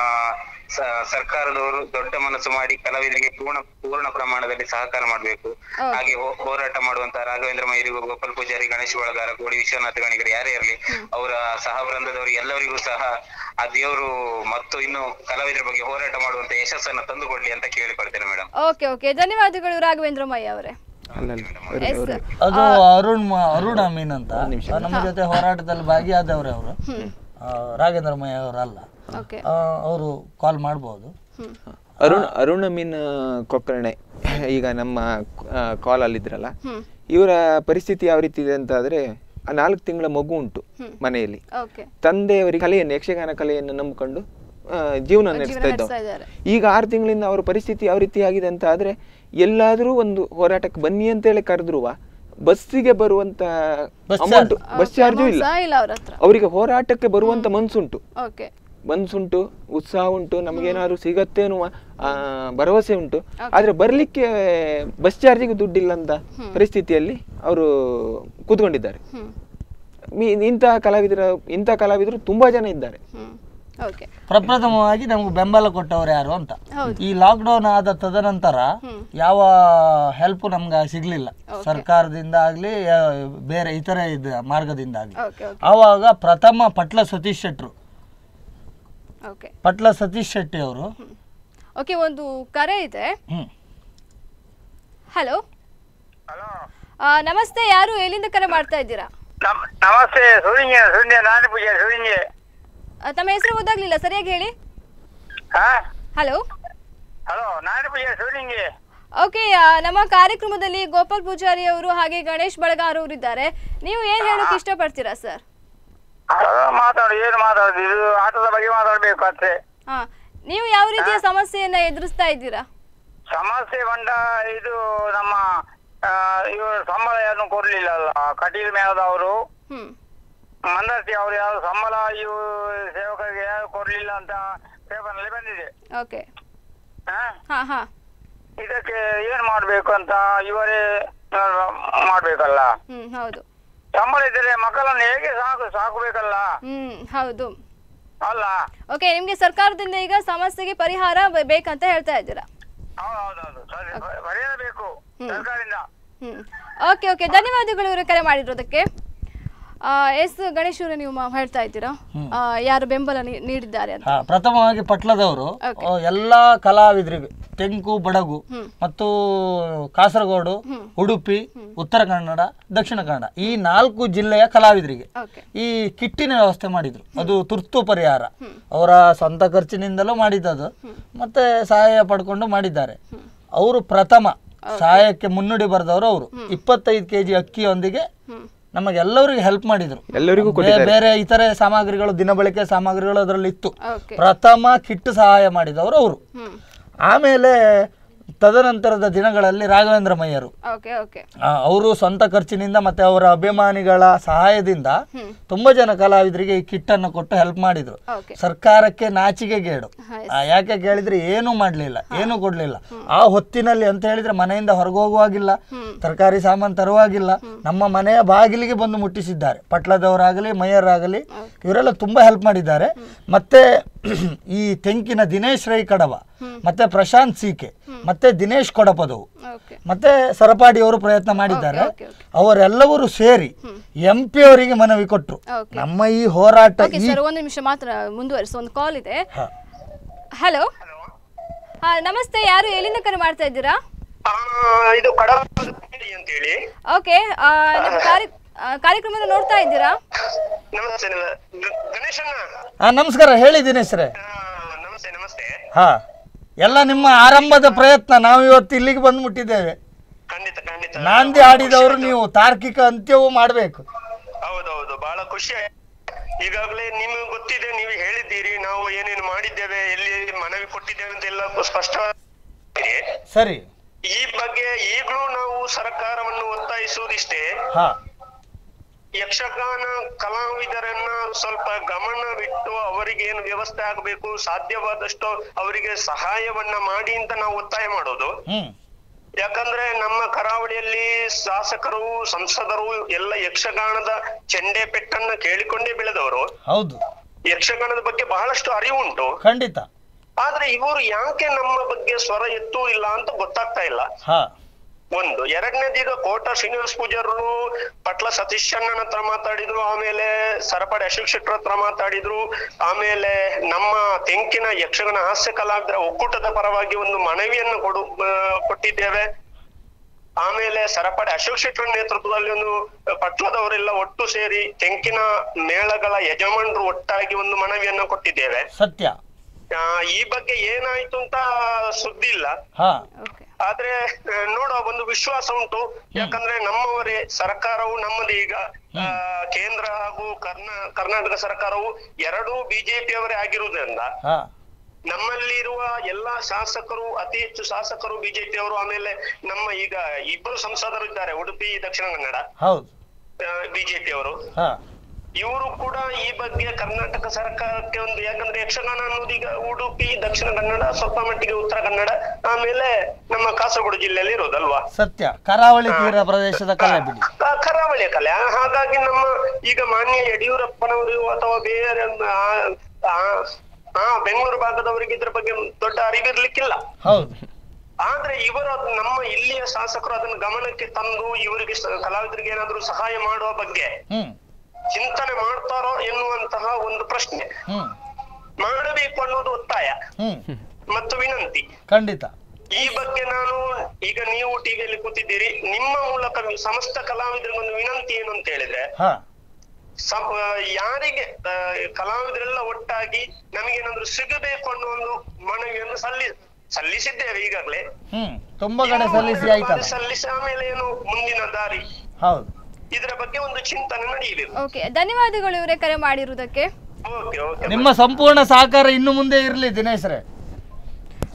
ಸ- ಸರ್ಕಾರದವರು ದೊಡ್ಡ ಮನಸ್ಸು ಮಾಡಿ ಕಲಾವಿದರಿಗೆ ಪೂರ್ಣ ಪೂರ್ಣ ಪ್ರಮಾಣದಲ್ಲಿ ಸಹಕಾರ ಮಾಡಬೇಕು ಹಾಗೆ ಹೋ- ಹೋರಾಟ ಮಾಡುವಂತ ರಾಘವೇಂದ್ರ ಮೈರಿಗೂ ಗೋಪಾಲ್ ಪೂಜಾರಿ ಗಣೇಶ್ ಬಳಗಾರ ಕೋಡಿ ವಿಶ್ವನಾಥ ಗಣಿಗರು ಯಾರೇ ಇರಲಿ ಅವರ ಸಹವೃಂದದವರು ಎಲ್ಲರಿಗೂ ಸಹ ಆ ದೇವರು ಮತ್ತು ಇನ್ನು ಕಲಾವಿದರ ಬಗ್ಗೆ ಹೋರಾಟ ಮಾಡುವಂತ ಯಶಸ್ಸನ್ನ ತಂದುಕೊಡ್ಲಿ ಅಂತ ಕೇಳಿಕೊಳ್ತೇನೆ ಮೇಡಮ್ ಓಕೆ ಓಕೆ ಧನ್ಯವಾದಗಳು ರಾಘವೇಂದ್ರ ಮಯ್ಯ ಅವರೇ ಅಲ್ಲಲ್ಲ ಎಸ್ ಅದು ಅರುಣ್ ಮ- ಅರುಣ್ ಅಮೀನ್ ಅಂತ ನಮ್ಮ ಜೊತೆ ಹೋರಾಟದಲ್ಲಿ ಭಾಗಿಯಾದವ್ರೆ ಅವರು ರಾಘೇಂದ್ರ ಮಯ್ಯ ಅವರಲ್ಲ ಓಕೆ ಅವರು ಕಾಲ್ ಮಾಡ್ಬೋದು ಹ್ಮ್ ಅರುಣ್ ಅರುಣ ಮೀನ್ ಕೊಕ್ಕರ್ಣೆ ಈಗ ನಮ್ಮ ಕಾಲ್ ಅಲ್ಲಿದ್ರಲ್ಲ ಹ್ಮ್ ಇವರ ಪರಿಸ್ಥಿತಿ ಯಾವ ರೀತಿ ಇದೆ ಅಂತ ಆದ್ರೆ ಆ ನಾಲ್ಕು ತಿಂಗಳ ಮಗು ಉಂಟು ಮನೆಯಲ್ಲಿ ಓಕೆ ತಂದೆಯವರಿಗೆ ಕಲೆಯನ್ನು ಯಕ್ಷಗಾನ ಕಲೆಯನ್ನು ನಂಬಿಕೊಂಡು ಆ, ಜೀವನ ನಡೆಸ್ತಾ ಇದ್ದವು ನಡೆಸ್ತಾ ಇದ್ದಾರೆ ಈಗ ಆರು ತಿಂಗಳಿಂದ ಅವರ ಪರಿಸ್ಥಿತಿ ಯಾವ ರೀತಿ ಆಗಿದೆ ಅಂತ ಆದ್ರೆ ಎಲ್ಲಾದ್ರೂ ಒಂದು ಹೋರಾಟಕ್ಕೆ ಬನ್ನಿ ಅಂತೇಳಿ ಕರೆದ್ರು ಬಸ್ಸಿಗೆ ಬರುವಂತ ಅಮೌಂಟ್ ಬಸ್ ಚಾರ್ಜು ಇಲ್ಲ ಸಹ ಇಲ್ಲ ಅವ್ರ ಹತ್ರ ಅವರಿಗೆ ಹೋರಾಟಕ್ಕೆ ಬರುವಂತ ಮನ್ಸುಂಟು ಓಕೆ ಮನ್ಸುಂಟು ಉತ್ಸಾಹ ಉಂಟು ನಮಗೇನಾದ್ರು ಸಿಗತ್ತೆ ಅನ್ನುವ ಆ, ಭರವಸೆ ಉಂಟು ಆದ್ರೆ ಬರ್ಲಿಕ್ಕೆ ಬಸ್ ಚಾರ್ಜಿಗೆ ದುಡ್ಡಿಲ್ಲ ಅಂತ ಪರಿಸ್ಥಿತಿಯಲ್ಲಿ ಅವರು ಕೂತ್ಕೊಂಡಿದ್ದಾರೆ ಹ್ಮ್ ಮೀ- ಇಂತಹ ಕಲಾವಿದರ ಇಂತಹ ಕಲಾವಿದರು ತುಂಬಾ ಜನ ಇದ್ದಾರೆ ಹ್ಮ್ ಓಕೆ ಪ್ರಪ್ರಥಮವಾಗಿ ನಮ್ಗೆ ಬೆಂಬಲ ಕೊಟ್ಟವ್ರು ಯಾರು ಅಂತ ಈ ಲಾಕ್ಡೌನ್ ಆದ ತದನಂತರ ಯಾವ ಹೆಲ್ಪ್ ನಮ್ಗೆ ಸಿಗ್ಲಿಲ್ಲ ಸರ್ಕಾರದಿಂದ ಆಗ್ಲಿ ಆ, ಬೇರೆ ಇತರೆ ಇದ ಮಾರ್ಗದಿಂದ ಆಗ್ಲಿ ಓಕೆ ಓಕೆ ಆವಾಗ ಪ್ರಥಮ ಪಟ್ಲ ಸತೀಶ್ ಶೆಟ್ರು ಓಕೆ ಪಟ್ಲ ಸತೀಶ್ ಶೆಟ್ಟಿ ಅವರು ಓಕೆ ಒಂದು ಕರೆ ಇದೆ ಹ್ಮ್ ಹಲೋ ನಮಸ್ತೆ ಯಾರು ಎಲ್ಲಿಂದ ಕರೆ ಮಾಡ್ತಾ ಇದ್ದೀರಾ ನಮ್ ನಮಸ್ತೆ ಸುರಿಂಜೆ ಸುರಿಂಜೆ ನಾರಾಯಣ ಪೂಜೆ ಸುರಿಂಜೆ ಆ, ತಮ್ಮ ಹೆಸರು ಗೊತ್ತಾಗ್ಲಿಲ್ಲ ಸರಿಯಾಗಿ ಹೇಳಿ ಹಾ ಹಲೋ ಹಲೋ ನಾರಾಯಣ ಪೂಜೆ ಸುರಿಂಜೆ ಓಕೆ ನಮ್ಮ ಕಾರ್ಯಕ್ರಮದಲ್ಲಿ ಗೋಪಾಲ್ ಪೂಜಾರಿ ಅವರು ಹಾಗೆ ಗಣೇಶ್ ಬಳಗಾರ್ ಅವರು ಇದ್ದಾರೆ ನೀವು ಏನ್ ಹೇಳೋಕೆ ಇಷ್ಟಪಡ್ತೀರಾ ಸರ್ ಮಾತಾಡು ಏನು ಮಾತಾಡುದು ಇದು ಆಟದ ಬಗ್ಗೆ ಮಾತಾಡ್ಬೇಕು ಅಷ್ಟೇ ಹಾ ನೀವು ಯಾವ ರೀತಿಯ ಸಮಸ್ಯೆಯನ್ನ ಎದುರಿಸ್ತಾ ಇದ್ದೀರಾ ಸಮಸ್ಯೆ ಬಂದ ಇದು ನಮ್ಮ ಆ, ಇವರು ಸಂಬಳ ಏನು ಕೊಡ್ಲಿಲ್ಲ ಅಲ್ಲ ಕಟೀಲ್ ಮೇಳದವರು ಹ್ಮ್ ಮಂದರ್ತಿ ಅವರು ಯಾರು ಸಂಬಳ ಇವು ಸೇವಕರಿಗೆ ಯಾರು ಕೊಡ್ಲಿಲ್ಲ ಅಂತ ಪೇಪರ್ನಲ್ಲಿ ಬಂದಿದೆ ಓಕೆ ಹಾ? ಹಾ ಹಾ ಇದಕ್ಕೆ ಏನ್ ಮಾಡ್ಬೇಕು ಅಂತ ಇವರೇ ಆ, ಮಾಡ್ಬೇಕಲ್ಲ ಹ್ಮ್ ಹೌದು ಸಂಬಳ ಇದ್ರೆ ಮಕ್ಕಳನ್ನು ಹೇಗೆ ಸಾಕು ಸಾಕಬೇಕಲ್ಲ ಹ್ಮ್ ಹೌದು ಅಲ್ಲ ಓಕೆ ನಿಮ್ಗೆ ಸರ್ಕಾರದಿಂದ ಈಗ ಸಮಸ್ಯೆಗೆ ಪರಿಹಾರ ಬ- ಬೇಕಂತ ಹೇಳ್ತಾ ಇದ್ದೀರಾ ಹೌದೌದೌದು ಸರಿ ಬ- ಬರೆಯಲೇಬೇಕು ಸರ್ಕಾರದಿಂದ ಹ್ಮ್ ಓಕೆ ಓಕೆ ಧನ್ಯವಾದಗಳು ಇವರು ಕರೆ ಮಾಡಿರೋದಕ್ಕೆ ಆ, ಎಸ್ ಗಣೇಶ್ ಅವರೇ ನೀವು ಮ- ಹೇಳ್ತಾ ಇದ್ದೀರಾ ಆ, ಯಾರು ಬೆಂಬಲ ನೀ- ನೀಡಿದ್ದಾರೆ ಅಂತ ಹಾ ಪ್ರಥಮವಾಗಿ ಪಟ್ಲದವರು Okay. ಆ, ಎಲ್ಲಾ ಕಲಾವಿದರಿಗೆ ತೆಂಕು ಬಡಗು ಮತ್ತು ಕಾಸರಗೋಡು ಉಡುಪಿ ಉತ್ತರ ಕನ್ನಡ ದಕ್ಷಿಣ ಕನ್ನಡ ಈ ನಾಲ್ಕು ಜಿಲ್ಲೆಯ ಕಲಾವಿದರಿಗೆ ಓಕೆ ಈ ಕಿಟ್ಟಿನ ವ್ಯವಸ್ಥೆ ಮಾಡಿದ್ರು ಅದು ತುರ್ತು ಪರಿಹಾರ ಅವರ ಸ್ವಂತ ಖರ್ಚಿನಿಂದಲೂ ಮಾಡಿದ್ದದು ಮತ್ತೆ ಸಹಾಯ ಪಡ್ಕೊಂಡು ಮಾಡಿದ್ದಾರೆ ಅವರು ಪ್ರಥಮ ಸಹಾಯಕ್ಕೆ ಮುನ್ನುಡಿ ಬರೆದವರು ಅವರು ಇಪ್ಪತ್ತೈದು ಕೆಜಿ ಅಕ್ಕಿಯೊಂದಿಗೆ ನಮಗೆಲ್ಲರಿಗೂ ಹೆಲ್ಪ್ ಮಾಡಿದ್ರು ಎಲ್ಲರಿಗೂ ಬೇ- ಬೇರೆ ಇತರೆ ಸಾಮಗ್ರಿಗಳು ದಿನಬಳಕೆ ಸಾಮಗ್ರಿಗಳು ಅದರಲ್ಲಿ ಇತ್ತು ಓಕೆ ಪ್ರಥಮ ಕಿಟ್ ಸಹಾಯ ಮಾಡಿದವರು ಅವರು ಹ್ಮ್ ಆಮೇಲೆ ತದನಂತರದ ದಿನಗಳಲ್ಲಿ ರಾಘವೇಂದ್ರ ಮಯ್ಯರು ಓಕೆ ಓಕೆ ಆ, ಅವರು ಸ್ವಂತ ಖರ್ಚಿನಿಂದ ಮತ್ತೆ ಅವರ ಅಭಿಮಾನಿಗಳ ಸಹಾಯದಿಂದ ತುಂಬಾ ಜನ ಕಲಾವಿದರಿಗೆ ಈ ಕಿಟ್ ಅನ್ನು ಕೊಟ್ಟು ಹೆಲ್ಪ್ ಮಾಡಿದ್ರು ಓಕೆ ಸರ್ಕಾರಕ್ಕೆ ನಾಚಿಕೆಗೇಡು ಹಾ, ಆ, ಯಾಕೆ ಕೇಳಿದ್ರೆ ಏನು ಮಾಡ್ಲಿಲ್ಲ ಏನು ಕೊಡ್ಲಿಲ್ಲ ಆ ಹೊತ್ತಿನಲ್ಲಿ ಅಂತ ಹೇಳಿದ್ರೆ ಮನೆಯಿಂದ ಹೊರಗೆ ಹೋಗುವಾಗಿಲ್ಲ ತರಕಾರಿ ಸಾಮಾನು ತರುವಾಗಿಲ್ಲ ನಮ್ಮ ಮನೆಯ ಬಾಗಿಲಿಗೆ ಬಂದು ಮುಟ್ಟಿಸಿದ್ದಾರೆ ಪಟ್ಲದವರಾಗಲಿ ಮಯ್ಯರಾಗಲಿ ಇವರೆಲ್ಲ ತುಂಬಾ ಹೆಲ್ಪ್ ಮಾಡಿದ್ದಾರೆ ಮತ್ತೆ ಈ ತೆಂಕಿನ ದಿನೇಶ್ ರೈ ಕಡವ ಮತ್ತೆ ಪ್ರಶಾಂತ್ ಸೀಕೆ ಮತ್ತೆ ದಿನೇಶ್ ಕೊಡಪದವು ಓಕೆ ಮತ್ತೆ ಸರಪಾಡಿ ಅವರು ಪ್ರಯತ್ನ ಮಾಡಿದ್ದಾರೆ ಓಕೆ, ಓಕೆ. ಅವರೆಲ್ಲವರು ಸೇರಿ ಎಂ ಪಿ ಅವರಿಗೆ ಮನವಿ ಕೊಟ್ಟರು ಓಕೆ ನಮ್ಮ ಈ ಹೋರಾಟ ಓಕೆ ಈ ಸರ್ ಒಂದು ನಿಮಿಷ ಮಾತ್ರ ಮುಂದುವರಿಸಿ ಒಂದು ಕಾಲ್ ಇದೆ ಹ. ಹಲೋ ಹಾ ನಮಸ್ತೆ ಯಾರು ಎಲ್ಲಿಂದ ಕರೆ ಮಾಡ್ತಾ ಇದ್ದೀರಾ ಆ, ಇದು ಕಡಪ ಅಂತೇಳಿ ಓಕೆ ನಿಮ್ಮ ಕಾರ್ಯ ಆ, ಕಾರ್ಯಕ್ರಮನ ನೋಡ್ತಾ ಇದ್ದೀರಾ ನಮಸ್ತೆ ನಮ- ಗ- ಗಣೇಶಣ್ಣ ಹಾ ನಮಸ್ಕಾರ ಹೇಳಿ ದಿನೇಶ್ರೇ ಆ, ನಮಸ್ತೆ ನಮಸ್ತೆ ಹಾ ಎಲ್ಲ ನಿಮ್ಮ ಆರಂಭದ ಪ್ರಯತ್ನ ನಾವು ಇವತ್ತು ಇಲ್ಲಿಗೆ ಬಂದು ಮುಟ್ಟಿದ್ದೇವೆ ಖಂಡಿತ ಖಂಡಿತ ನಾಂದಿ ಆಡಿದವರು ನೀವು ತಾರ್ಕಿಕ ಅಂತ್ಯವೂ ಮಾಡಬೇಕು ಹೌದೌದು ಬಹಳ ಖುಷಿ ಆಯ್ತು ಈಗಾಗಲೇ ನಿಮಗೆ ಗೊತ್ತಿದೆ ನೀವು ಹೇಳಿದ್ದೀರಿ ನಾವು ಏನೇನು ಮಾಡಿದ್ದೇವೆ ಎಲ್ಲಿ ಮನವಿ ಕೊಟ್ಟಿದ್ದೇವೆ ಅಂತ ಎಲ್ಲ ಸ್ಪಷ್ಟವಾಗಿ ಸರಿ ಈ ಬಗ್ಗೆ ಈಗಲೂ ನಾವು ಸರ್ಕಾರವನ್ನು ಒತ್ತಾಯಿಸುವುದಿಷ್ಟೇ ಹಾ ಯಕ್ಷಗಾನ ಕಲಾವಿದರನ್ನ ಸ್ವಲ್ಪ ಗಮನವಿಟ್ಟು ಅವರಿಗೆ ಏನು ವ್ಯವಸ್ಥೆ ಆಗಬೇಕು ಸಾಧ್ಯವಾದಷ್ಟು ಅವರಿಗೆ ಸಹಾಯವನ್ನ ಮಾಡಿ ಅಂತ ನಾವು ಒತ್ತಾಯ ಮಾಡೋದು ಹ್ಮ್ ಯಾಕಂದ್ರೆ ನಮ್ಮ ಕರಾವಳಿಯಲ್ಲಿ ಶಾಸಕರು ಸಂಸದರು ಎಲ್ಲ ಯಕ್ಷಗಾನದ ಚೆಂಡೆ ಪೆಟ್ಟನ್ನ ಕೇಳಿಕೊಂಡೇ ಬೆಳೆದವರು ಹೌದು ಯಕ್ಷಗಾನದ ಬಗ್ಗೆ ಬಹಳಷ್ಟು ಅರಿವುಂಟು ಖಂಡಿತ ಆದ್ರೆ ಇವರು ಯಾಕೆ ನಮ್ಮ ಬಗ್ಗೆ ಸ್ವರ ಎತ್ತೂ ಇಲ್ಲ ಅಂತ ಗೊತ್ತಾಗ್ತಾ ಇಲ್ಲ ಹಾ ಒಂದು ಎರಡನೇದೀಗ ಕೋಟ ಶ್ರೀನಿವಾಸ ಪೂಜಾರರು ಪಟ್ಲ ಸತೀಶ್ ಅಣ್ಣನ ಹತ್ರ ಮಾತಾಡಿದ್ರು ಆಮೇಲೆ ಸರಪಡಿ ಅಶೋಕ್ ಶೆಟ್ಟರ್ ಹತ್ರ ಮಾತಾಡಿದ್ರು ಆಮೇಲೆ ನಮ್ಮ ತೆಂಕಿನ ಯಕ್ಷಗಾನ ಹಾಸ್ಯ ಕಲಾವಿದರ ಒಕ್ಕೂಟದ ಪರವಾಗಿ ಒಂದು ಮನವಿಯನ್ನು ಕೊಡು ಆ, ಕೊಟ್ಟಿದ್ದೇವೆ ಆಮೇಲೆ ಸರಪಡಿ ಅಶೋಕ್ ಶೆಟ್ಟರ್ ನೇತೃತ್ವದಲ್ಲಿ ಒಂದು ಪಟ್ಲದವರೆಲ್ಲ ಒಟ್ಟು ಸೇರಿ ತೆಂಕಿನ ಮೇಳಗಳ ಯಜಮಾನರು ಒಟ್ಟಾಗಿ ಒಂದು ಮನವಿಯನ್ನು ಕೊಟ್ಟಿದ್ದೇವೆ ಸತ್ಯ ಆ, ಈ ಬಗ್ಗೆ ಏನಾಯ್ತು ಅಂತ ಸುದ್ದಿ ಇಲ್ಲ ಹಾ ಓಕೆ ಆದ್ರೆ ಆ, ನೋಡುವ ಒಂದು ವಿಶ್ವಾಸ ಉಂಟು ಯಾಕಂದ್ರೆ ನಮ್ಮವರೇ ಸರ್ಕಾರವು ನಮ್ಮದು ಈಗ ಆ, ಕೇಂದ್ರ ಹಾಗೂ ಕರ್ನಾ ಕರ್ನಾಟಕ ಸರ್ಕಾರವು ಎರಡೂ ಬಿಜೆಪಿಯವರೇ ಆಗಿರುವುದರಿಂದ ಹಾ ನಮ್ಮಲ್ಲಿರುವ ಎಲ್ಲಾ ಶಾಸಕರು ಅತಿ ಹೆಚ್ಚು ಶಾಸಕರು ಬಿಜೆಪಿಯವರು ಆಮೇಲೆ ನಮ್ಮ ಈಗ ಇಬ್ಬರು ಸಂಸದರು ಇದ್ದಾರೆ ಉಡುಪಿ ದಕ್ಷಿಣ ಕನ್ನಡ ಹೌದು ಬಿಜೆಪಿಯವರು ಹಾ ಇವರು ಕೂಡ ಈ ಬಗ್ಗೆ ಕರ್ನಾಟಕ ಸರ್ಕಾರಕ್ಕೆ ಒಂದು ಯಾಕಂದ್ರೆ ಯಕ್ಷಗಾನ ಅನ್ನೋದು ಈಗ ಉಡುಪಿ ದಕ್ಷಿಣ ಕನ್ನಡ ಸ್ವಲ್ಪ ಮಟ್ಟಿಗೆ ಉತ್ತರ ಕನ್ನಡ ಆಮೇಲೆ ನಮ್ಮ ಕಾಸರಗೋಡು ಜಿಲ್ಲೆಯಲ್ಲಿ ಇರೋದಲ್ವಾ ಸತ್ಯ ಕರಾವಳಿ ತೀರ ಪ್ರದೇಶದ ಕಲೆ ಬಿಡಿ ಆ, ಕರಾವಳಿಯ ಕಲೆ ಆ, ಹಾಗಾಗಿ ನಮ್ಮ ಈಗ ಮಾನ್ಯ ಯಡಿಯೂರಪ್ಪನವರು ಅಥವಾ ಬೇರೆ ಆ- ಆ- ಆ ಬೆಂಗಳೂರು ಭಾಗದವರಿಗೆ ಇದ್ರ ಬಗ್ಗೆ ದೊಡ್ಡ ಅರಿವಿರ್ಲಿಕ್ಕಿಲ್ಲ ಹೌದು ಆದ್ರೆ ಇವರು ಅದ್- ನಮ್ಮ ಇಲ್ಲಿಯ ಶಾಸಕರು ಅದನ್ನು ಗಮನಕ್ಕೆ ತಂದು ಇವರಿಗೆ ಸ- ಕಲಾವಿದರಿಗೆ ಏನಾದ್ರೂ ಸಹಾಯ ಮಾಡುವ ಬಗ್ಗೆ ಹ್ಮ್ ಚಿಂತನೆ ಮಾಡ್ತಾರೋ ಎನ್ನುವಂತಹ ಒಂದು ಪ್ರಶ್ನೆ ಹ್ಮ್ ಮಾಡಬೇಕು ಅನ್ನೋದು ಒತ್ತಾಯ ಹ್ಮ್ ಮತ್ತು ವಿನಂತಿ ಖಂಡಿತ ಈ ಬಗ್ಗೆ ನಾನು ಈಗ ನೀವು ಟಿವಿಯಲ್ಲಿ ಕೂತಿದ್ದೀರಿ ನಿಮ್ಮ ಮೂಲಕ ವಿ- ಸಮಸ್ತ ಕಲಾವಿದರಿಗೆ ಒಂದು ವಿನಂತಿ ಏನು ಅಂತ ಹೇಳಿದ್ರೆ ಹಾ ಸಂ- ಆ, ಯಾರಿಗೆ ಆ, ಕಲಾವಿದರೆಲ್ಲ ಒಟ್ಟಾಗಿ ನಮಗೇನಾದ್ರೂ ಸಿಗಬೇಕು ಅನ್ನೋ ಒಂದು ಮನವಿಯನ್ನು ಸಲ್ಲಿ ಸಲ್ಲಿಸಿದ್ದೇವೆ ಈಗಾಗಲೇ ಹ್ಮ್ ತುಂಬಾ ಕಡೆ ಸಲ್ಲಿಸಿ ಆಯ್ತಲ್ಲ ಸಲ್ಲಿಸಿ ಆಮೇಲೆ ಏನು ಮುಂದಿನ ದಾರಿ ಹೌದು ಇದರ ಬಗ್ಗೆ ಒಂದು ಚಿಂತನೆ ನಡೆಯಬೇಕು ಓಕೆ ಧನ್ಯವಾದಗಳು ಇವರೇ ಕರೆ ಮಾಡಿರುವುದಕ್ಕೆ ಓಕೆ ಓಕೆ ನಿಮ್ಮ ಸಂಪೂರ್ಣ ಸಹಕಾರ ಇನ್ನು ಮುಂದೆ ಇರಲಿ ದಿನೇಶ್ರೇ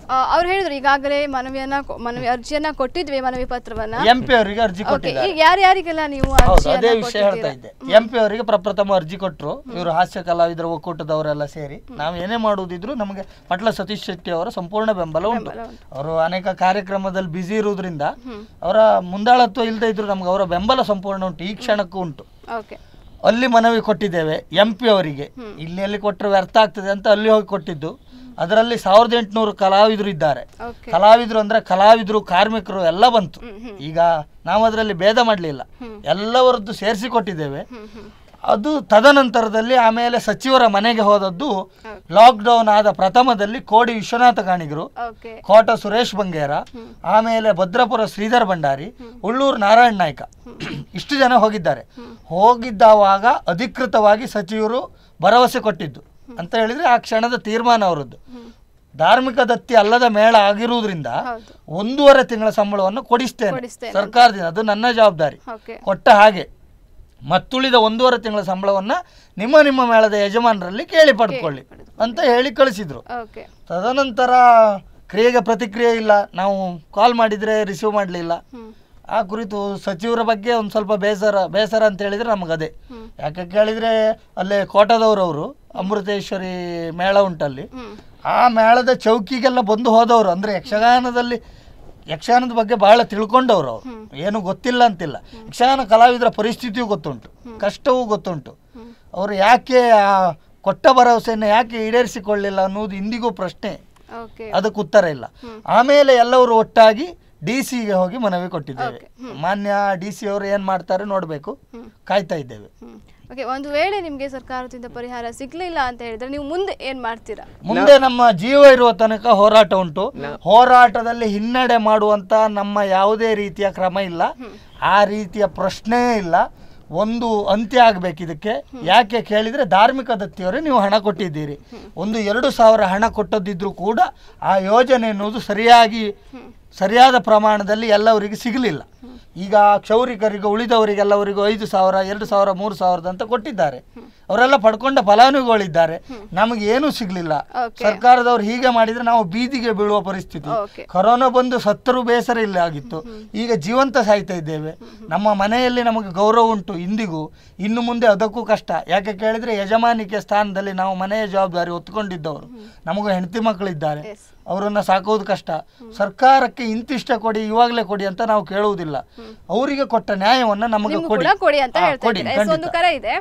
ಅವ್ರು ಹೇಳಿದ್ರು ಈಗಾಗಲೇ ಮನವಿಯನ್ನ ಕೊ- ಮನವಿ ಅರ್ಜಿಯನ್ನ ಕೊಟ್ಟಿದ್ವಿ ಮನವಿ ಪತ್ರವನ್ನ ಎಂ ಪಿ ಅವರಿಗೆ ಅರ್ಜಿ ಓಕೆ ಕೊಟ್ಟಿದ್ದಾರೆ ಈಗ ಯಾರ್ಯಾರಿಗೆಲ್ಲ ನೀವು ಹೌದು ಅರ್ಜಿಯನ್ನ ಅದೇ ವಿಷಯ ಹೇಳ್ತಾ ಕೊಟ್ಟಿದ್ದೀರಾ? ಇದ್ದೆ ಎಂ ಪಿ ಅವರಿಗೆ ಪ್ರಪ್ರಥಮ ಅರ್ಜಿ ಕೊಟ್ಟರು ಇವರು ಹಾಸ್ಯ ಕಲಾವಿದರ ಒಕ್ಕೂಟದವರೆಲ್ಲ ಸೇರಿ ನಾವು ಏನೇ ಮಾಡುವುದಿದ್ರು ನಮಗೆ ಪಟ್ಲ ಸತೀಶ್ ಶೆಟ್ಟಿ ಅವರ ಸಂಪೂರ್ಣ ಬೆಂಬಲ ಉಂಟು ಬೆಂಬಲ ಉಂಟು. ಅವರು ಅನೇಕ ಕಾರ್ಯಕ್ರಮದಲ್ಲಿ ಬ್ಯುಸಿ ಇರುವುದರಿಂದ ಅವರ ಮುಂದಾಳತ್ವ ಇಲ್ಲದೆ ಇದ್ರು ನಮ್ಗೆ ಅವರ ಬೆಂಬಲ ಸಂಪೂರ್ಣ ಉಂಟು ಈ ಕ್ಷಣಕ್ಕೂ ಉಂಟು ಓಕೆ ಅಲ್ಲಿ ಮನವಿ ಕೊಟ್ಟಿದ್ದೇವೆ ಎಂ ಪಿ ಅವರಿಗೆ ಇಲ್ಲಿ ಎಲ್ಲಿ ಕೊಟ್ಟರೆ ವ್ಯರ್ಥ ಆಗ್ತದೆ ಅಂತ ಅಲ್ಲಿ ಹೋಗಿ ಕೊಟ್ಟಿದ್ದು ಅದರಲ್ಲಿ ಸಾವಿರದ ಎಂಟುನೂರು ಕಲಾವಿದರು ಇದ್ದಾರೆ ಓಕೆ ಕಲಾವಿದರು ಅಂದ್ರೆ ಕಲಾವಿದರು ಕಾರ್ಮಿಕರು ಎಲ್ಲ ಬಂತು ಈಗ ನಾವು ಅದರಲ್ಲಿ ಭೇದ ಮಾಡಲಿಲ್ಲ ಎಲ್ಲವರದ್ದು ಸೇರಿಸಿ ಕೊಟ್ಟಿದ್ದೇವೆ ಅದು ತದನಂತರದಲ್ಲಿ ಆಮೇಲೆ ಸಚಿವರ ಮನೆಗೆ ಹೋದದ್ದು ಲಾಕ್ಡೌನ್ ಆದ ಪ್ರಥಮದಲ್ಲಿ ಕೋಡಿ ವಿಶ್ವನಾಥ ಕಾಣಿಗರು ಓಕೆ ಕೋಟ ಸುರೇಶ್ ಬಂಗೇರ ಆಮೇಲೆ ಭದ್ರಪುರ ಶ್ರೀಧರ್ ಭಂಡಾರಿ ಉಳ್ಳೂರು ನಾರಾಯಣ ನಾಯ್ಕ ಇಷ್ಟು ಜನ ಹೋಗಿದ್ದಾರೆ ಹೋಗಿದ್ದಾವಾಗ ಅಧಿಕೃತವಾಗಿ ಸಚಿವರು ಭರವಸೆ ಕೊಟ್ಟಿದ್ದು ಅಂತ ಹೇಳಿದ್ರೆ ಆ ಕ್ಷಣದ ತೀರ್ಮಾನ ಅವರದ್ದು ಧಾರ್ಮಿಕ ದತ್ತಿ ಅಲ್ಲದ ಮೇಳ ಆಗಿರುವುದರಿಂದ ಹೌದು ಒಂದೂವರೆ ತಿಂಗಳ ಸಂಬಳವನ್ನು ಕೊಡಿಸ್ತೇನೆ ಕೊಡಿಸ್ತೇನೆ. ಸರ್ಕಾರದಿಂದ ಅದು ನನ್ನ ಜವಾಬ್ದಾರಿ ಓಕೆ ಕೊಟ್ಟ ಹಾಗೆ ಮತ್ತುಳಿದ ಒಂದೂವರೆ ತಿಂಗಳ ಸಂಬಳವನ್ನ ನಿಮ್ಮ ನಿಮ್ಮ ಮೇಳದ ಯಜಮಾನರಲ್ಲಿ ಕೇಳಿ ಪಡ್ಕೊಳ್ಳಿ ಅಂತ ಹೇಳಿ ಕಳಿಸಿದ್ರು ಓಕೆ ತದನಂತರ ಕ್ರಿಯೆಗೆ ಪ್ರತಿಕ್ರಿಯೆ ಇಲ್ಲ ನಾವು ಕಾಲ್ ಮಾಡಿದರೆ ರಿಸೀವ್ ಮಾಡಲಿಲ್ಲ ಆ ಕುರಿತು ಸಚಿವರ ಬಗ್ಗೆ ಒಂದು ಸ್ವಲ್ಪ ಬೇಸರ ಬೇಸರ ಅಂತ ಹೇಳಿದರೆ ನಮಗದೇ ಯಾಕೆ ಕೇಳಿದರೆ ಅಲ್ಲೇ ಕೋಟದವರವರು ಅಮೃತೇಶ್ವರಿ ಮೇಳ ಉಂಟಲ್ಲಿ ಆ ಮೇಳದ ಚೌಕಿಗೆಲ್ಲ ಬಂದು ಹೋದವರು ಅಂದರೆ ಯಕ್ಷಗಾನದಲ್ಲಿ ಯಕ್ಷಗಾನದ ಬಗ್ಗೆ ಬಹಳ ತಿಳ್ಕೊಂಡವರು ಅವರು ಏನು ಗೊತ್ತಿಲ್ಲ ಅಂತಿಲ್ಲ ಯಕ್ಷಗಾನ ಕಲಾವಿದರ ಪರಿಸ್ಥಿತಿಯೂ ಗೊತ್ತುಂಟು ಕಷ್ಟವೂ ಗೊತ್ತುಂಟು ಅವರು ಯಾಕೆ ಆ ಕೊಟ್ಟ ಭರವಸೆಯನ್ನು ಯಾಕೆ ಈಡೇರಿಸಿಕೊಳ್ಳಿಲ್ಲ ಅನ್ನೋದು ಇಂದಿಗೂ ಪ್ರಶ್ನೆ ಓಕೆ ಅದಕ್ಕೆ ಉತ್ತರ ಇಲ್ಲ ಆಮೇಲೆ ಎಲ್ಲವರು ಒಟ್ಟಾಗಿ ಡಿ ಸಿಗೆ ಹೋಗಿ ಮನವಿ ಕೊಟ್ಟಿದ್ದೇವೆ ಮಾನ್ಯ ಡಿ ಸಿ ಅವರು ಏನು ಮಾಡ್ತಾರೆ ನೋಡಬೇಕು ಕಾಯ್ತಾ ಇದ್ದೇವೆ ಓಕೆ ಒಂದು ವೇಳೆ ನಿಮಗೆ ಸರ್ಕಾರದಿಂದ ಪರಿಹಾರ ಸಿಗ್ಲಿಲ್ಲ ಅಂತ ಹೇಳಿದ್ರೆ ನೀವು ಮುಂದೆ ಏನ್ ಮಾಡ್ತೀರಾ ಮುಂದೆ ನಮ್ಮ ಜೀವ ಇರುವ ತನಕ ಹೋರಾಟ ಉಂಟು ಹೋರಾಟದಲ್ಲಿ ಹಿನ್ನಡೆ ಮಾಡುವಂತ ನಮ್ಮ ಯಾವುದೇ ರೀತಿಯ ಕ್ರಮ ಇಲ್ಲ ಆ ರೀತಿಯ ಪ್ರಶ್ನೆಯೇ ಇಲ್ಲ ಒಂದು ಅಂತ್ಯ ಆಗ್ಬೇಕು ಇದಕ್ಕೆ ಯಾಕೆ ಕೇಳಿದ್ರೆ ಧಾರ್ಮಿಕ ದತ್ತಿಯವರೇ ನೀವು ಹಣ ಕೊಟ್ಟಿದ್ದೀರಿ ಒಂದು ಎರಡು ಸಾವಿರ ಹಣ ಕೊಟ್ಟದಿದ್ರು ಕೂಡ ಆ ಯೋಜನೆ ಎನ್ನುವುದು ಸರಿಯಾಗಿ ಸರಿಯಾದ ಪ್ರಮಾಣದಲ್ಲಿ ಎಲ್ಲವರಿಗೆ ಸಿಗಲಿಲ್ಲ ಈಗ ಕ್ಷೌರಿಕರಿಗೆ ಉಳಿದವರಿಗೆಲ್ಲವರಿಗೂ ಐದು ಸಾವಿರ ಎರಡು ಸಾವಿರ ಮೂರು ಸಾವಿರದ ಅಂತ ಕೊಟ್ಟಿದ್ದಾರೆ ಅವರೆಲ್ಲ ಪಡ್ಕೊಂಡ ಫಲಾನುಭವಿಗಳಿದ್ದಾರೆ ನಮಗೆ ಏನೂ ಸಿಗಲಿಲ್ಲ Okay. ಸರ್ಕಾರದವ್ರು ಹೀಗೆ ಮಾಡಿದ್ರೆ ನಾವು ಬೀದಿಗೆ ಬೀಳುವ ಪರಿಸ್ಥಿತಿ Okay. ಕೊರೋನಾ ಬಂದು ಸತ್ತರೂ ಬೇಸರ ಇಲ್ಲ ಆಗಿತ್ತು ಈಗ ಜೀವಂತ ಸಾಯ್ತಾ ಇದ್ದೇವೆ ನಮ್ಮ ಮನೆಯಲ್ಲಿ ನಮಗೆ ಗೌರವ ಉಂಟು ಇಂದಿಗೂ ಇನ್ನು ಮುಂದೆ ಅದಕ್ಕೂ ಕಷ್ಟ ಯಾಕೆ ಕೇಳಿದ್ರೆ ಯಜಮಾನಿಕೆ ಸ್ಥಾನದಲ್ಲಿ ನಾವು ಮನೆಯ ಜವಾಬ್ದಾರಿ ಹೊತ್ಕೊಂಡಿದ್ದವರು ನಮಗೂ ಹೆಂಡತಿ ಮಕ್ಕಳಿದ್ದಾರೆ Yes. ಅವರನ್ನ ಸಾಕೋದು ಕಷ್ಟ ಸರ್ಕಾರಕ್ಕೆ ಇಂತಿಷ್ಟ ಕೊಡಿ ಇವಾಗಲೇ ಕೊಡಿ ಅಂತ ನಾವು ಕೇಳುವುದಿಲ್ಲ ಅವರಿಗೆ ಕೊಟ್ಟ ನ್ಯಾಯವನ್ನ ನಮಗೆ ನಿಮ್ಗೂ ಕೊಡಿ ಕೂಡ ಕೊಡಿ ಅಂತ ಹಾ, ಹೇಳ್ತಾ ಕೊಡಿ, ಇದ್ದೀರಾ ಎಸ್, ಒಂದು ಖಂಡಿತ. ಕರೆ ಇದೆ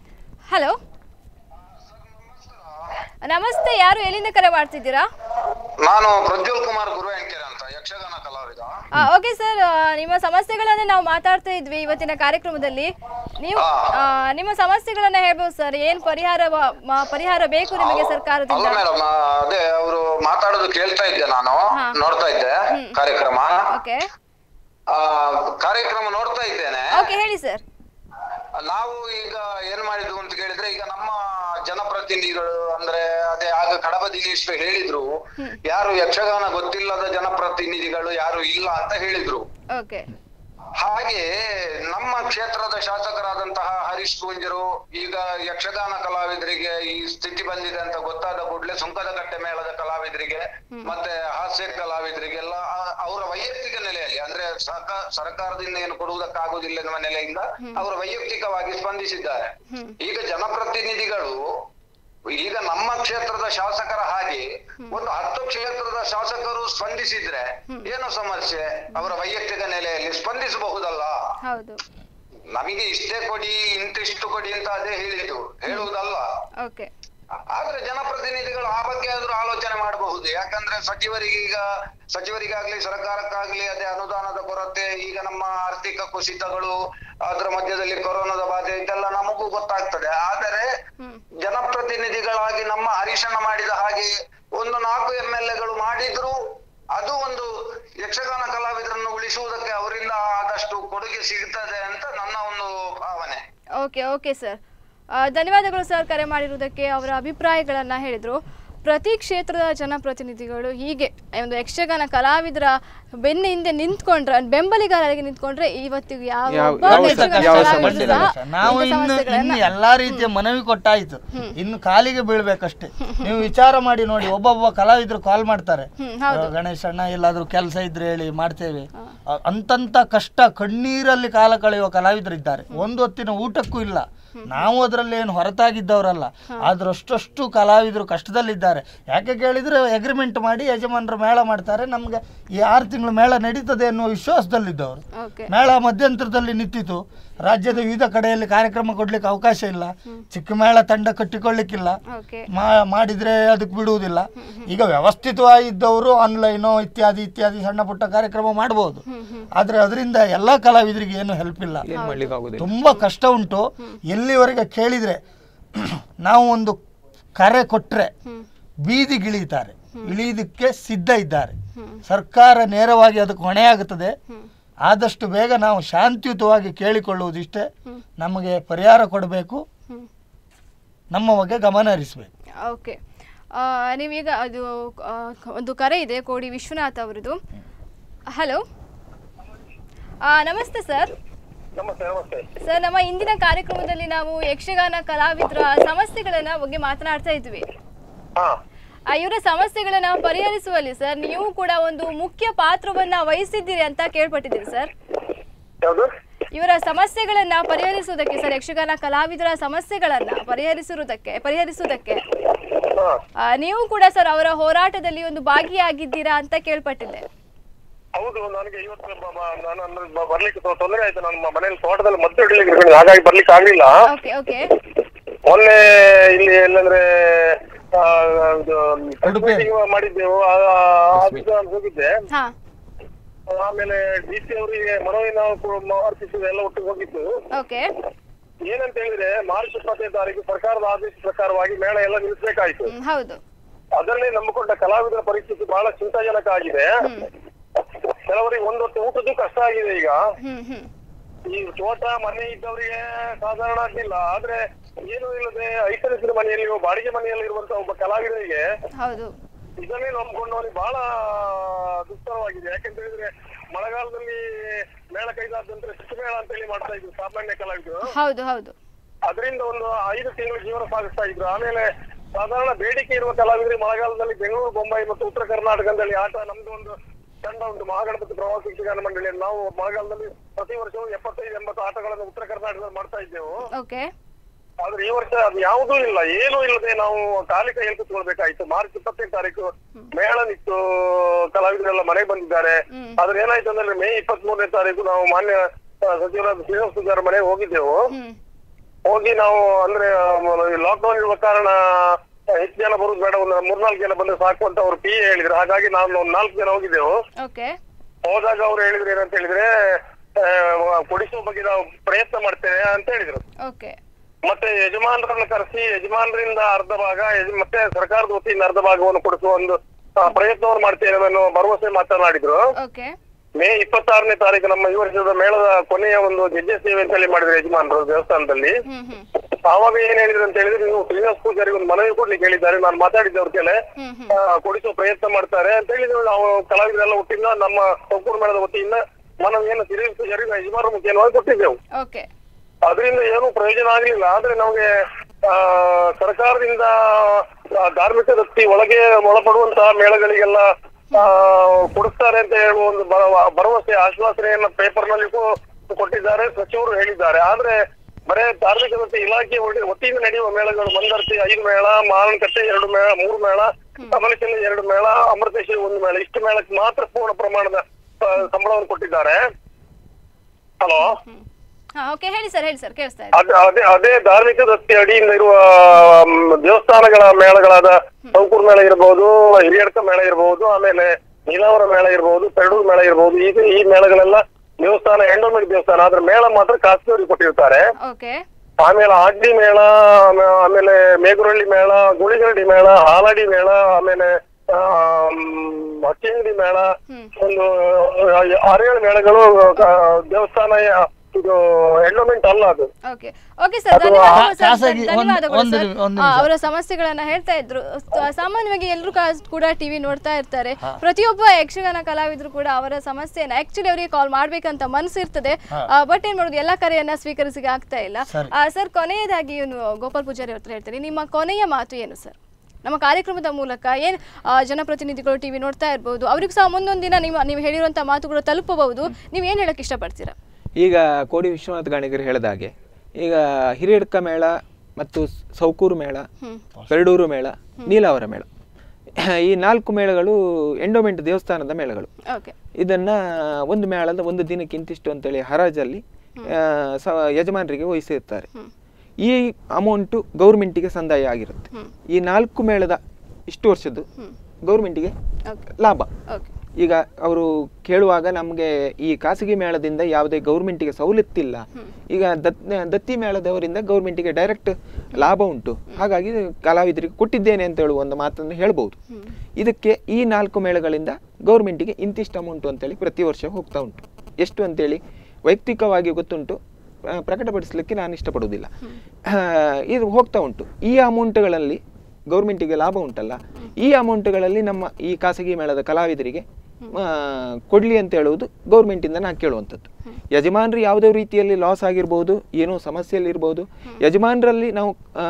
ಹಲೋ ನಮಸ್ತೆ ಯಾರು ಎಲ್ಲಿಂದ ಕರೆ ಮಾಡ್ತಿದ್ದೀರಾ ನಾನು ಪ್ರಜ್ವಲ್ ಕುಮಾರ್ ಗುರುವೆಂಕೆರೆ ಅಂತ ಯಕ್ಷಗಾನ ಕಲಾವಿದ ಓಕೆ ಸರ್ ನಿಮ್ಮ ಸಮಸ್ಯೆಗಳನ್ನ ನಾವು ಮಾತಾಡ್ತಾ ಇದ್ವಿ ಇವತ್ತಿನ ಕಾರ್ಯಕ್ರಮದಲ್ಲಿ ನೀವು ಆ, ನಿಮ್ಮ ಸಮಸ್ಯೆಗಳನ್ನ ಹೇಳ್ಬೋದು ಸರ್ ಏನ್ ಪರಿಹಾರ ವ- ಮ- ಪರಿಹಾರ ಬೇಕು ನಿಮಗೆ ಅಲ್ಲ ಸರ್ಕಾರದಿಂದ ಮೇಡಮ್ ಅದೇ ಅವರು ಮಾತಾಡೋದು ಕೇಳ್ತಾ ಇದ್ದೆ ನಾನು ಹಾ. ನೋಡ್ತಾ ಇದ್ದೆ ಕಾರ್ಯಕ್ರಮ ಓಕೆ ಆ, ಕಾರ್ಯಕ್ರಮ ನೋಡ್ತಾ ಇದ್ದೇನೆ ಓಕೆ ಹೇಳಿ ಸರ್ ನಾವು ಈಗ ಏನ್ ಮಾಡಿದ್ವು ಅಂತ ಕೇಳಿದ್ರೆ ಈಗ ನಮ್ಮ ಜನಪ್ರತಿನಿಧಿಗಳು ಅಂದ್ರೆ ಅದೇ ಆಗ ಕಡಬ ದಿನೇಶ್ ಹೇಳಿದ್ರು ಯಾರು ಯಕ್ಷಗಾನ ಗೊತ್ತಿಲ್ಲದ ಜನಪ್ರತಿನಿಧಿಗಳು ಯಾರು ಇಲ್ಲ ಅಂತ ಹೇಳಿದ್ರು ಓಕೆ ಹಾಗೆ ನಮ್ಮ ಕ್ಷೇತ್ರದ ಶಾಸಕರಾದಂತಹ ಹರೀಶ್ ಪೂಂಜರು ಈಗ ಯಕ್ಷಗಾನ ಕಲಾವಿದರಿಗೆ ಈ ಸ್ಥಿತಿ ಬಂದಿದೆ ಅಂತ ಗೊತ್ತಾದ ಕೂಡಲೇ ಸುಂಕದ ಕಟ್ಟೆ ಮೇಳದ ಕಲಾವಿದರಿಗೆ ಮತ್ತೆ ಹಾಸ್ಯ ಕಲಾವಿದರಿಗೆಲ್ಲ ಆ- ಅವರ ವೈಯಕ್ತಿಕ ನೆಲೆಯಲ್ಲಿ ಅಂದ್ರೆ ಸರ್ಕ- ಸರ್ಕಾರದಿಂದ ಏನು ಕೊಡುವುದಕ್ಕಾಗುವುದಿಲ್ಲ ಎನ್ನುವ ನೆಲೆಯಿಂದ ಅವರು ವೈಯಕ್ತಿಕವಾಗಿ ಸ್ಪಂದಿಸಿದ್ದಾರೆ ಈಗ ಜನಪ್ರತಿನಿಧಿಗಳು ಈಗ ನಮ್ಮ ಕ್ಷೇತ್ರದ ಶಾಸಕರ ಹಾಗೆ ಒಂದು ಹತ್ತು ಕ್ಷೇತ್ರದ ಶಾಸಕರು ಸ್ಪಂದಿಸಿದ್ರೆ ಏನು ಸಮಸ್ಯೆ ಅವರ ವೈಯಕ್ತಿಕ ನೆಲೆಯಲ್ಲಿ ಸ್ಪಂದಿಸಬಹುದಲ್ಲ ಹೌದು ನಮಗೆ ಇಷ್ಟೇ ಕೊಡಿ ಇಂತಿಷ್ಟು ಕೊಡಿ ಅಂತ ಅದೇ ಹೇಳಿದ್ದು ಹೇಳುವುದಲ್ಲ ಓಕೆ ಆದ್ರೆ ಜನಪ್ರತಿನಿಧಿಗಳು ಆ ಬಗ್ಗೆ ಆದ್ರೂ ಆಲೋಚನೆ ಮಾಡಬಹುದು ಯಾಕಂದ್ರೆ ಸಚಿವರಿಗೆ ಈಗ ಸಚಿವರಿಗಾಗ್ಲಿ ಸರ್ಕಾರಕ್ಕಾಗ್ಲಿ ಅದೇ ಅನುದಾನದ ಕೊರತೆ ಈಗ ನಮ್ಮ ಆರ್ಥಿಕ ಕುಸಿತಗಳು ಅದರ ಮಧ್ಯದಲ್ಲಿ ಕೊರೋನಾದ ಬಾಧೆ ಇದೆಲ್ಲ ನಮಗೂ ಗೊತ್ತಾಗ್ತದೆ ಆದರೆ ಜನಪ್ರತಿನಿಧಿಗಳಾಗಿ ನಮ್ಮ ಹರೀಶಣ್ಣ ಮಾಡಿದ ಹಾಗೆ ಒಂದು ನಾಲ್ಕು ಎಂ ಎಲ್ ಎಗಳು ಮಾಡಿದ್ರು ಅದು ಒಂದು ಯಕ್ಷಗಾನ ಕಲಾವಿದರನ್ನು ಉಳಿಸುವುದಕ್ಕೆ ಅವರಿಂದ ಆದಷ್ಟು ಕೊಡುಗೆ ಸಿಗ್ತದೆ ಅಂತ ನನ್ನ ಒಂದು ಭಾವನೆ ಓಕೆ ಓಕೆ ಸರ್ ಧನ್ಯವಾದಗಳು ಸರ್ ಕರೆ ಮಾಡಿರುವುದಕ್ಕೆ ಅವರ ಅಭಿಪ್ರಾಯಗಳನ್ನು ಹೇಳಿದರು ಪ್ರತಿ ಕ್ಷೇತ್ರದ ಜನಪ್ರತಿನಿಧಿಗಳು ಹೀಗೆ ಒಂದು ಯಕ್ಷಗಾನ ಕಲಾವಿದರ ಬೆನ್ನ ಹಿಂದೆ ನಿಂತ್ಕೊಂಡ್ರೆ ಬೆಂಬಲಿಗಾರರಿಗೆ ನಿಂತ್ಕೊಂಡ್ರೆ ಇವತ್ತಿಗೆ ಯಾವ ಯಾವ- ಒಬ್ಬ ಯಾವ ಯಕ್ಷಗಾನ ಯಾವ ಕಲಾವಿದರು ಸಮಸ್ಯೆ ಸಹ ಇಲ್ಲ ನಾವು ಇಂಥ ಇನ್ನು ಸಮಸ್ಯೆಗಳನ್ನ- ಇನ್ನು ಎಲ್ಲಾ ರೀತಿಯ ಮನವಿ ಕೊಟ್ಟಾಯ್ತು ಇನ್ನು ಕಾಲಿಗೆ ಬೀಳ್ಬೇಕಷ್ಟೇ ನೀವು ವಿಚಾರ ಮಾಡಿ ನೋಡಿ ಒಬ್ಬೊಬ್ಬ ಕಲಾವಿದರು ಕಾಲ್ ಮಾಡ್ತಾರೆ ಹ್ಮ್, ಹೌದು. ಆ, ಗಣೇಶ್ ಅಣ್ಣ ಎಲ್ಲಾದ್ರೂ ಕೆಲಸ ಇದ್ರೆ ಹೇಳಿ ಮಾಡ್ತೇವೆ ಆ, ಅಂತಂತ ಕಷ್ಟ ಕಣ್ಣೀರಲ್ಲಿ ಕಾಲ ಕಳೆಯುವ ಕಲಾವಿದರಿದ್ದಾರೆ ಒಂದು ಹೊತ್ತಿನ ಊಟಕ್ಕೂ ಇಲ್ಲ ನಾವು ಅದರಲ್ಲಿ ಏನು ಹೊರತಾಗಿದ್ದವರಲ್ಲ ಆದ್ರೆ ಅಷ್ಟಷ್ಟು ಕಲಾವಿದರು ಕಷ್ಟದಲ್ಲಿದ್ದಾರೆ ಯಾಕೆ ಕೇಳಿದ್ರೆ ಅಗ್ರಿಮೆಂಟ್ ಮಾಡಿ ಯಜಮಾನರು ಮೇಳ ಮಾಡ್ತಾರೆ ನಮ್ಗೆ ಈ ಆರು ತಿಂಗಳು ಮೇಳ ನಡೀತದೆ ಅನ್ನುವ ವಿಶ್ವಾಸದಲ್ಲಿದ್ದವರು ಓಕೆ ಮೇಳ ಮಧ್ಯಂತರದಲ್ಲಿ ನಿಂತಿತು ರಾಜ್ಯದ ವಿವಿಧ ಕಡೆಯಲ್ಲಿ ಕಾರ್ಯಕ್ರಮ ಕೊಡ್ಲಿಕ್ಕೆ ಅವಕಾಶ ಇಲ್ಲ ಚಿಕ್ಕ ಮೇಳ ತಂಡ ಕಟ್ಟಿಕೊಳ್ಳಿಕ್ಕಿಲ್ಲ ಓಕೆ ಮಾ- ಮಾಡಿದ್ರೆ ಅದಕ್ಕೆ ಬಿಡುವುದಿಲ್ಲ ಈಗ ವ್ಯವಸ್ಥಿತವಾಗಿದ್ದವರು ಆನ್ಲೈನು ಇತ್ಯಾದಿ ಇತ್ಯಾದಿ ಸಣ್ಣ ಪುಟ್ಟ ಕಾರ್ಯಕ್ರಮ ಮಾಡಬಹುದು ಆದ್ರೆ ಅದರಿಂದ ಎಲ್ಲಾ ಕಲಾವಿದರಿಗೆ ಏನು ಹೆಲ್ಪ್ ಇಲ್ಲ ಏನ್ ಮಾಡ್ಲಿಕ್ಕೆ ಆಗುದಿಲ್ಲ ತುಂಬಾ ಕಷ್ಟ ಉಂಟು ಎಲ್ಲಿವರೆಗೆ ಕೇಳಿದ್ರೆ ನಾವು ಒಂದು ಕರೆ ಕೊಟ್ರೆ ಬೀದಿಗಿಳಿತಾರೆ ಇಳಿಯೋದಕ್ಕೆ ಸಿದ್ಧ ಇದ್ದಾರೆ ಸರ್ಕಾರ ನೇರವಾಗಿ ಅದಕ್ಕೆ ಹೊಣೆಯಾಗುತ್ತದೆ ಆದಷ್ಟು ಬೇಗ ನಾವು ಶಾಂತಿಯುತವಾಗಿ ಕೇಳಿಕೊಳ್ಳುವುದಿಷ್ಟೇ ನಮಗೆ ಪರಿಹಾರ ಕೊಡಬೇಕು ನಮ್ಮ ಬಗ್ಗೆ ಗಮನ ಹರಿಸಬೇಕು ಓಕೆ ಆ, ನೀವೀಗ ಅದು ಆ, ಒಂದು ಕರೆ ಇದೆ ಕೋಡಿ ವಿಶ್ವನಾಥ್ ಅವರದು ಹಲೋ ನಮಸ್ತೆ ಸರ್ ನಮಸ್ತೆ ನಮಸ್ತೆ ಸರ್ ನಮ್ಮ ಇಂದಿನ ಕಾರ್ಯಕ್ರಮದಲ್ಲಿ ನಾವು ಯಕ್ಷಗಾನ ಕಲಾವಿದರ ಸಮಸ್ಯೆಗಳನ್ನ ಬಗ್ಗೆ ಮಾತನಾಡ್ತಾ ಇದ್ವಿ ಹಾ ಆ, ಇವರ ಸಮಸ್ಯೆಗಳನ್ನ ಪರಿಹರಿಸುವಲ್ಲಿ ಸರ್ ನೀವು ಕೂಡ ಒಂದು ಮುಖ್ಯ ಪಾತ್ರವನ್ನ ವಹಿಸಿದ್ದೀರಿ ಅಂತ ಕೇಳ್ಪಟ್ಟಿದ್ದೀರಿ ಸರ್ ಯಾವುದು ಇವರ ಸಮಸ್ಯೆಗಳನ್ನ ಪರಿಹರಿಸುವುದಕ್ಕೆ ಸರ್ ಯಕ್ಷಗಾನ ಕಲಾವಿದರ ಸಮಸ್ಯೆಗಳನ್ನ ಪರಿಹರಿಸುವುದಕ್ಕೆ ಪರಿಹರಿಸುವುದಕ್ಕೆ ಹಾ ಆ, ನೀವು ಕೂಡ ಸರ್ ಅವರ ಹೋರಾಟದಲ್ಲಿ ಒಂದು ಭಾಗಿಯಾಗಿದ್ದೀರಾ ಅಂತ ಕೇಳ್ಪಟ್ಟಿದ್ದೆ ಹೌದು ನನಗೆ ಇವತ್ತು ಬ- ಬ- ನಾನು ಅಂದ್ರೆ ಬ- ಬರ್ಲಿಕ್ಕೆ ತೊ- ತೊಂದರೆ ಆಯ್ತು ನನ್ನ ಮನೇಲಿ ತೋಟದಲ್ಲಿ ಮದ್ದು ಇಡ್ಲಿಕ್ಕೆ ಇರ್ಬೇಕು. ಹಾಗಾಗಿ ಬರ್ಲಿಕ್ಕೆ ಆಗ್ಲಿಲ್ಲ ಓಕೆ ಓಕೆ ಮೊನ್ನೆ ಇಲ್ಲಿ ಎಲ್ಲಂದ್ರೆ ಆ, ಇದು ಉಡುಪಿ. meeting ಮಾಡಿದ್ದೆವು ಆ- ಆ- ಆಫೀಸ್ ಅಲ್ಲಿ ಹೋಗಿದ್ದೆ ಹಾ ಆಮೇಲೆ ಡಿ ಸಿ ಅವರಿಗೆ ಮನವಿ ನಾವು ಕೊ- ಮ- ಅರ್ಪಿಸಿದ ಎಲ್ಲ ಒಟ್ಟಿಗೆ ಹೋಗಿದ್ದು ಓಕೆ ಏನಂತ ಹೇಳಿದ್ರೆ ಮಾರ್ಚ್ ಇಪ್ಪತ್ತೈದು ತಾರೀಕು ಸರ್ಕಾರದ ಆದೇಶ ಪ್ರಕಾರವಾಗಿ ಮೇಳ ಎಲ್ಲ ನಿಲ್ಲಿಸಬೇಕಾಯ್ತು ಹ್ಮ್, ಹೌದು ಅದನ್ನೇ ನಂಬಿಕೊಂಡ ಕಲಾವಿದರ ಪರಿಸ್ಥಿತಿ ಬಹಳ ಚಿಂತಾಜನಕ ಆಗಿದೆ ಕೆಲವರಿಗೆ ಒಂದು ಹೊತ್ತು ಊಟದ್ದು ಕಷ್ಟ ಆಗಿದೆ ಈಗ ಹ್ಮ್ ಹ್ಮ್ ಈ ತೋಟ ಮನೆ ಇದ್ದವರಿಗೆ ಸಾಧಾರಣ ಆಗಿಲ್ಲ ಆದ್ರೆ ಏನು ಇಲ್ಲದೆ ಐಸರಿಸಿದ ಮನೆಯಲ್ಲಿ ಬಾಡಿಗೆ ಮನೆಯಲ್ಲಿ ಇರುವಂತ ಒಬ್ಬ ಕಲಾವಿದರಿಗೆ ಹೌದು ಇದನ್ನೇ ನಂಬಿಕೊಂಡವನಿಗೆ ಬಹಳ ದುಸ್ತರವಾಗಿದೆ ಯಾಕೆಂತ ಹೇಳಿದ್ರೆ ಮಳೆಗಾಲದಲ್ಲಿ ಮೇಳ ಕೈದಾದಂದ್ರೆ ಚಿಕ್ಕ ಮೇಳ ಅಂತ ಹೇಳಿ ಮಾಡ್ತಾ ಇದ್ರು ಸಾಮಾನ್ಯ ಕಲಾವಿದರು ಹೌದು ಹೌದು ಅದರಿಂದ ಒಂದು ಐದು ತಿಂಗಳು ಜೀವನ ಸಾಗಿಸ್ತಾ ಇದ್ರು ಆಮೇಲೆ ಸಾಧಾರಣ ಬೇಡಿಕೆ ಇರುವ ಕಲಾವಿದರಿಗೆ ಮಳೆಗಾಲದಲ್ಲಿ ಬೆಂಗಳೂರು ಬೊಂಬೈ ಮತ್ತು ಉತ್ತರ ಕರ್ನಾಟಕದಲ್ಲಿ ಆಟ ನಮ್ದು ಒಂದು ತಂಡ ಉಂಟು ಮಹಾಗಣಪತಿ ಪ್ರವಾಸಿ ಯಕ್ಷಗಾನ ಮಂಡಳಿಯಲ್ಲಿ ನಾವು ಮಳೆಗಾಲದಲ್ಲಿ ಪ್ರತಿ ವರ್ಷವೂ ಎಪ್ಪತ್ತೈದು ಎಂಬತ್ತು ಆಟಗಳನ್ನು ಉತ್ತರ ಕರ್ನಾಟಕದಲ್ಲಿ ಮಾಡ್ತಾ ಇದ್ದೆವು ಓಕೆ ಆದ್ರೆ ಈ ವರ್ಷ ಅದು ಯಾವುದೂ ಇಲ್ಲ ಏನೂ ಇಲ್ಲದೆ ನಾವು ಖಾಲಿ ಕೈಯಲ್ಲಿ ಕುತ್ಕೊಳ್ಬೇಕಾಯ್ತು ಮಾರ್ಚ್ ಇಪ್ಪತ್ತೈದು ತಾರೀಕು ಮೇಳ ನಿತ್ತು ಕಲಾವಿದರೆಲ್ಲ ಮನೆಗೆ ಬಂದಿದ್ದಾರೆ ಆದ್ರೆ ಏನಾಯ್ತು ಅಂದ್ರೆ ಮೇ ಇಪ್ಪತ್ತ್ ಮೂರನೇ ತಾರೀಕು ನಾವು ಮಾನ್ಯ ಆ, ಸಚಿವರಾದ ಶ್ರೀನಿವಾಸ ಪೂಜಾರ ಮನೆಗೆ ಹೋಗಿದ್ದೆವು ಹ್ಮ್ ಹೋಗಿ ನಾವು ಅಂದ್ರೆ ಲಾಕ್ಡೌನ್ ಇರುವ ಕಾರಣ ಹೆಚ್ಚು ಜನ ಬರುದು ಬೇಡ ಒಂದು ಮೂರ್ನಾಲ್ಕು ಜನ ಬಂದ್ರೆ ಸಾಕು ಅಂತ ಅವ್ರು ಪಿ ಹೇಳಿದ್ರು ಹಾಗಾಗಿ ನಾವು ಒಂದು ನಾಲ್ಕು ಜನ ಹೋಗಿದ್ದೆವು ಓಕೆ ಹೋದಾಗ ಅವ್ರು ಹೇಳಿದ್ರು ಏನಂತ ಹೇಳಿದ್ರೆ ಆ, ಕೊಡಿಸುವ ಬಗ್ಗೆ ನಾವು ಪ್ರಯತ್ನ ಮಾಡ್ತೇವೆ ಅಂತ ಹೇಳಿದ್ರು ಓಕೆ ಮತ್ತೆ ಯಜಮಾನರನ್ನ ಕರೆಸಿ ಯಜಮಾನರಿಂದ ಅರ್ಧ ಭಾಗ ಯಜ- ಮತ್ತೆ ಸರ್ಕಾರದ ವತಿಯಿಂದ ಅರ್ಧ ಭಾಗವನ್ನು ಕೊಡಿಸುವ ಒಂದು ಆ, ಪ್ರಯತ್ನವನ್ನು ಮಾಡ್ತೇವೆ ಅನ್ನೋ ಭರವಸೆ ಮಾತನಾಡಿದ್ರು ಓಕೆ ಮೇ ಇಪ್ಪತ್ತಾರನೇ ತಾರೀಕು ನಮ್ಮ ಈ ವರ್ಷದ ಮೇಳದ ಕೊನೆಯ ಒಂದು ಗೆಜ್ಜೆ ಸೇವೆ ಅಂತ ಹೇಳಿ ಮಾಡಿದ್ರು ಯಜಮಾನರು ದೇವಸ್ಥಾನದಲ್ಲಿ ಹ್ಮ್ ಹ್ಮ್ ಆವಾಗ ಏನ್ ಹೇಳಿದ್ರು ಅಂತ ಹೇಳಿದ್ರೆ ನೀವು ಶ್ರೀನಿವಾಸ ಪೂಜಾರಿಗೆ ಒಂದು ಮನವಿ ಕೊಡ್ಲಿಕ್ಕೆ ಹೇಳಿದ್ದಾರೆ ನಾನು ಮಾತಾಡಿದ್ದೆ ಅವ್ರ ಕೆಲ ಹ್ಮ್ ಹ್ಮ್ ಕೊಡಿಸುವ ಪ್ರಯತ್ನ ಮಾಡ್ತಾರೆ ಅಂತ ಹೇಳಿದ್ರು ನಾವು ಕಲಾವಿದರೆಲ್ಲ ಒಟ್ಟಿಂದ ನಮ್ಮ ಸಂಪೂರ್ಣ ಮೇಳದ ವತಿಯಿಂದ ಮನವಿಯನ್ನು ಶ್ರೀನಿವಾಸ ಪೂಜಾರಿಗೆ ಯಜಮಾನರ ಮುಖೇನವಾಗಿ ಕೊಟ್ಟಿದ್ದೆವು ಓಕೆ ಅದರಿಂದ ಏನು ಪ್ರಯೋಜನ ಆಗಲಿಲ್ಲ ಆದ್ರೆ ನಮಗೆ ಆ, ಸರ್ಕಾರದಿಂದ ಆ, ಧಾರ್ಮಿಕ ದತ್ತಿ ಒಳಗೆ ಒಳಪಡುವಂತಹ ಮೇಳಗಳಿಗೆಲ್ಲ ಆ, ಕೊಡಿಸ್ತಾರೆ ಅಂತ ಹೇಳುವ ಒಂದು ಭರ- ಭರವಸೆ ಆಶ್ವಾಸನೆಯನ್ನ ಪೇಪರ್ ನಲ್ಲಿ ಕೊ- ಕೊಟ್ಟಿದ್ದಾರೆ ಸಚಿವರು ಹೇಳಿದ್ದಾರೆ ಆದ್ರೆ ಬರೇ ಧಾರ್ಮಿಕ ದತ್ತಿ ಇಲಾಖೆ ಒಳಗೆ ವತಿಯಿಂದ ನಡೆಯುವ ಮೇಳಗಳು ಮಂದರ್ತಿ ಐದು ಮೇಳ ಮಾಲನಕಟ್ಟೆ ಎರಡು ಮೇಳ ಮೂರು ಮೇಳ ಕಮಲಕೆಲ್ಲ ಎರಡು ಮೇಳ ಅಮೃತೇಶ್ವರಿ ಒಂದು ಮೇಳ ಇಷ್ಟು ಮೇಳಕ್ಕೆ ಮಾತ್ರ ಪೂರ್ಣ ಪ್ರಮಾಣದ ಆ, ಸಂಬಳವನ್ನು ಕೊಟ್ಟಿದ್ದಾರೆ ಹಲೋ ಹಾ ಓಕೆ ಹೇಳಿ ಸರ್ ಹೇಳಿ ಸರ್ ಕೇಳಿಸ್ತಾ ಇದೆ ಅದೇ ಅದೇ ಅದೇ ಧಾರ್ಮಿಕ ದತ್ತಿ ಅಡಿಯಿಂದ ಇರುವ ಮ್, ದೇವಸ್ಥಾನಗಳ ಮೇಳಗಳಾದ ಸೌಕೂರ್ ಮೇಳ ಇರಬಹುದು ಹಿರಿಯಡ್ಕ ಮೇಳ ಇರಬಹುದು ಆಮೇಲೆ ನೀಲಾವರ ಮೇಳ ಇರಬಹುದು ಪೆರಡೂರು ಮೇಳ ಇರಬಹುದು ಈಗ ಈ ಮೇಳಗಳೆಲ್ಲ ದೇವಸ್ಥಾನ ಎಂಡೋಮೆಂಟ್ ದೇವಸ್ಥಾನ ಆದ್ರೆ ಮೇಳ ಮಾತ್ರ ಖಾಸಗಿಯವರಿಗೆ ಕೊಟ್ಟಿರ್ತಾರೆ ಓಕೆ ಆಮೇಲೆ ಆಗ್ಡಿ ಮೇಳ ಆಮೇ- ಆಮೇಲೆ ಮೇಗುರಳ್ಳಿ ಮೇಳ ಗುಳಿಗರಡಿ ಮೇಳ ಹಾಲಾಡಿ ಮೇಳ ಆಮೇಲೆ ಹಕ್ಕಿಂಗಡಿ ಮೇಳ ಹ್ಮ್. ಒಂದು ಆರೇಳು ಮೇಳಗಳು ಆ, ದೇವಸ್ಥಾನ ಇದು ಎಂಡೋಮೆಂಟ್ ಅಲ್ಲ ಅದು ಓಕೆ ಓಕೆ ಸರ್ ಅದು ಧನ್ಯವಾದಗಳು ಆ- ಸರ್ ಖಾಸಗಿ ಒಂದು- ಧನ್ಯವಾದಗಳು ಒಂದು ಸರ್ ನಿಮಿ- ಒಂದು ಆ, ನಿಮಿಷ. ಅವರ ಸಮಸ್ಯೆಗಳನ್ನ ಹೇಳ್ತಾ ಇದ್ರು ಸ- ಸಾಮಾನ್ಯವಾಗಿ ಎಲ್ಲರೂ ಕೂಡ ಟಿವಿ ನೋಡ್ತಾ ಇರ್ತಾರೆ ಪ್ರತಿಯೊಬ್ಬ ಯಕ್ಷಗಾನ ಕಲಾವಿದರು ಕೂಡ ಅವರ ಸಮಸ್ಯೆನ ಆಕ್ಚುಲಿ ಅವರಿಗೆ ಕಾಲ್ ಮಾಡ್ಬೇಕಂತ ಮನಸ್ಸು ಇರ್ತದೆ ಬಟ್ ಏನ್ ಮಾಡೋದು ಎಲ್ಲ ಕರೆಯನ್ನ ಸ್ವೀಕರಿಸಿಗೆ ಆಗ್ತಾ ಇಲ್ಲ ಸರಿ. ಸರ್ ಕೊನೆಯದಾಗಿ ಇವನು ಗೋಪಾಲ್ ಪೂಜಾರಿ ಹತ್ರ ಹೇಳ್ತಾರೆ ನಿಮ್ಮ ಕೊನೆಯ ಮಾತು ಏನು ಸರ್ ನಮ್ಮ ಕಾರ್ಯಕ್ರಮದ ಮೂಲಕ ಏನು ಜನಪ್ರತಿನಿಧಿಗಳು ಟಿವಿ ನೋಡ್ತಾ ಇರ್ಬೋದು ಅವ್ರಿಗೂ ಸಹ ಮುಂದೊಂದು ದಿನ ನೀವು ನೀವು ಹೇಳಿರುವಂಥ ಮಾತುಗಳು ತಲುಪಬಹುದು ನೀವು ಏನು ಹೇಳಕ್ ಇಷ್ಟಪಡ್ತೀರಾ ಈಗ ಕೋಡಿ ವಿಶ್ವನಾಥ್ ಗಾಣಿಗರು ಹೇಳಿದ ಹಾಗೆ ಈಗ ಹಿರಿಯಡ್ಕ ಮೇಳ ಮತ್ತು ಸೌಕೂರು ಮೇಳ ಪೆರಡೂರು ಮೇಳ ನೀಲಾವರ ಮೇಳ ಈ ನಾಲ್ಕು ಮೇಳಗಳು ಎಂಡೋಮೆಂಟ್ ದೇವಸ್ಥಾನದ ಮೇಳಗಳು ಓಕೆ ಇದನ್ನ ಒಂದು ಮೇಳದ ಒಂದು ದಿನಕ್ಕೆ ಇಂತಿಷ್ಟು ಅಂತೇಳಿ ಹರಾಜಲ್ಲಿ ಆ, ಸ ಯಜಮಾನರಿಗೆ ವಹಿಸಿರ್ತಾರೆ ಈ ಅಮೌಂಟು ಗೌರ್ಮೆಂಟಿಗೆ ಸಂದಾಯ ಆಗಿರುತ್ತೆ ಈ ನಾಲ್ಕು ಮೇಳದ ಇಷ್ಟು ವರ್ಷದ್ದು ಗೌರ್ಮೆಂಟಿಗೆ ಲಾಭ ಓಕೆ ಈಗ ಅವರು ಕೇಳುವಾಗ ನಮಗೆ ಈ ಖಾಸಗಿ ಮೇಳದಿಂದ ಯಾವುದೇ ಗೌರ್ಮೆಂಟಿಗೆ ಸವಲತ್ತಿಲ್ಲ ಈಗ ದತ್ ದತ್ತಿ ಮೇಳದವರಿಂದ ಗೌರ್ಮೆಂಟಿಗೆ ಡೈರೆಕ್ಟ್ ಲಾಭ ಉಂಟು ಹಾಗಾಗಿ ಕಲಾವಿದರಿಗೆ ಕೊಟ್ಟಿದ್ದೇನೆ ಅಂತ ಹೇಳುವ ಒಂದು ಮಾತನ್ನು ಹೇಳ್ಬೋದು ಇದಕ್ಕೆ ಈ ನಾಲ್ಕು ಮೇಳಗಳಿಂದ ಗೌರ್ಮೆಂಟಿಗೆ ಇಂತಿಷ್ಟು ಅಮೌಂಟು ಅಂತೇಳಿ ಪ್ರತಿ ವರ್ಷ ಹೋಗ್ತಾ ಉಂಟು ಎಷ್ಟು ಅಂತೇಳಿ ವೈಯಕ್ತಿಕವಾಗಿ ಗೊತ್ತುಂಟು ಆ, ಪ್ರಕಟಪಡಿಸಲಿಕ್ಕೆ ನಾನು ಇಷ್ಟಪಡುವುದಿಲ್ಲ ಆ, ಇದು ಹೋಗ್ತಾ ಉಂಟು ಈ ಅಮೌಂಟ್ಗಳಲ್ಲಿ ಗೌರ್ಮೆಂಟಿಗೆ ಲಾಭ ಉಂಟಲ್ಲ ಈ ಅಮೌಂಟ್ಗಳಲ್ಲಿ ನಮ್ಮ ಈ ಖಾಸಗಿ ಮೇಳದ ಕಲಾವಿದರಿಗೆ ಆ, ಕೊಡ್ಲಿ ಅಂತ ಹೇಳುವುದು ಗೌರ್ಮೆಂಟಿಂದ ನಾನು ಕೇಳುವಂಥದ್ದು ಯಜಮಾನರು ಯಾವುದೇ ರೀತಿಯಲ್ಲಿ ಲಾಸ್ ಆಗಿರ್ಬೋದು ಏನೋ ಸಮಸ್ಯೆಯಲ್ಲಿ ಇರ್ಬೋದು ಯಜಮಾನರಲ್ಲಿ ನಾವು ಆ,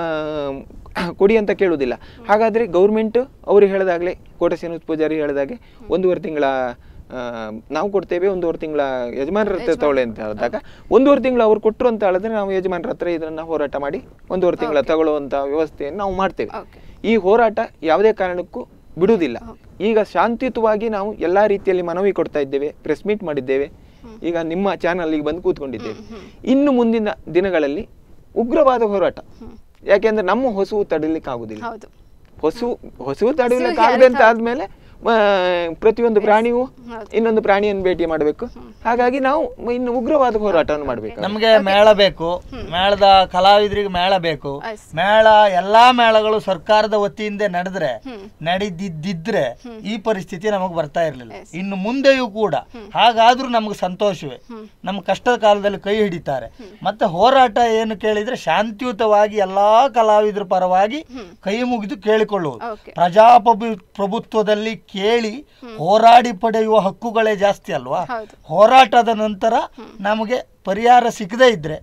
ಕೊಡಿ ಅಂತ ಕೇಳುವುದಿಲ್ಲ ಹಾಗಾದರೆ ಗೌರ್ಮೆಂಟ್ ಅವರು ಹೇಳಿದಾಗಲೇ ಕೋಟ ಶ್ರೀನಿವಾಸ ಪೂಜಾರಿ ಹೇಳಿದಾಗೆ ಒಂದೂವರೆ ತಿಂಗಳ ಆ, ನಾವು ಕೊಡ್ತೇವೆ ಒಂದೂವರೆ ತಿಂಗಳ ಯಜಮಾನರ ಹತ್ರ ತಗೊಳ್ಳಿ ಅಂತ ಹೇಳಿದಾಗ ಒಂದೂವರೆ ತಿಂಗಳು ಅವ್ರು ಕೊಟ್ಟರು ಅಂತ ಹೇಳಿದ್ರೆ ನಾವು ಯಜಮಾನರ ಹತ್ರ ಇದನ್ನ ಹೋರಾಟ ಮಾಡಿ ಒಂದೂವರೆ ತಿಂಗಳ ತಗೊಳ್ಳುವಂತ ವ್ಯವಸ್ಥೆಯನ್ನು ನಾವು ಮಾಡ್ತೇವೆ Okay. ಈ ಹೋರಾಟ ಯಾವುದೇ ಕಾರಣಕ್ಕೂ ಬಿಡುವುದಿಲ್ಲ ಈಗ ಶಾಂತಿಯುತವಾಗಿ ನಾವು ಎಲ್ಲಾ ರೀತಿಯಲ್ಲಿ ಮನವಿ ಕೊಡ್ತಾ ಇದ್ದೇವೆ ಪ್ರೆಸ್ ಮೀಟ್ ಮಾಡಿದ್ದೇವೆ ಈಗ ನಿಮ್ಮ ಚಾನಲ್ ಈಗ ಬಂದು ಕೂತ್ಕೊಂಡಿದ್ದೇವೆ ಇನ್ನು ಮುಂದಿನ ದಿನಗಳಲ್ಲಿ ಉಗ್ರವಾದ ಹೋರಾಟ ಯಾಕೆಂದ್ರೆ ನಮ್ಮ ಹೊಸವು ತಡಿಲಿಕ್ಕೆ ಆಗುದಿಲ್ಲ ಹೌದು ಹೊಸು ಹೊಸವು ತಡೆಯಲಿಕ್ಕೆ ಆಗದೆ ಅಂತ ಆದ್ಮೇಲೆ ಆ, ಪ್ರತಿಯೊಂದು ಪ್ರಾಣಿಯು ಇನ್ನೊಂದು ಪ್ರಾಣಿಯನ್ನು ಭೇಟಿ ಮಾಡಬೇಕು ಹಾಗಾಗಿ ನಾವು ಇನ್ನು ಉಗ್ರವಾದ ಹೋರಾಟವನ್ನು ಮಾಡಬೇಕು ನಮಗೆ ಮೇಳ ಬೇಕು ಮೇಳದ ಕಲಾವಿದರಿಗೆ ಮೇಳ ಬೇಕು Yes. ಮೇಳ ಎಲ್ಲಾ ಮೇಳಗಳು ಸರ್ಕಾರದ ವತಿಯಿಂದ ನಡೆದ್ರೆ ನಡೀದಿದ್ದಿದ್ರೆ ಈ ಪರಿಸ್ಥಿತಿ ನಮಗೆ ಬರ್ತಾ ಇರಲಿಲ್ಲ ಇನ್ನು ಮುಂದೆಯೂ ಕೂಡ ಹಾಗಾದ್ರೂ ನಮ್ಗೆ ಸಂತೋಷವೇ ನಮ್ಮ ಕಷ್ಟದ ಕಾಲದಲ್ಲಿ ಕೈ ಹಿಡಿತಾರೆ ಮತ್ತೆ ಹೋರಾಟ ಏನು ಕೇಳಿದ್ರೆ ಶಾಂತಿಯುತವಾಗಿ ಎಲ್ಲಾ ಕಲಾವಿದರ ಪರವಾಗಿ ಕೈ ಮುಗಿದು ಕೇಳಿಕೊಳ್ಳುವುದು Okay. ಪ್ರಜಾಪ್ರಭು ಪ್ರಭುತ್ವದಲ್ಲಿ ಕೇಳಿ ಹೋರಾಡಿ ಪಡೆಯುವ ಹಕ್ಕುಗಳೇ ಜಾಸ್ತಿ ಅಲ್ವಾ ಹೌದು. ಹೋರಾಟದ ನಂತರ ನಮಗೆ ಪರಿಹಾರ ಸಿಗದೇ ಇದ್ರೆ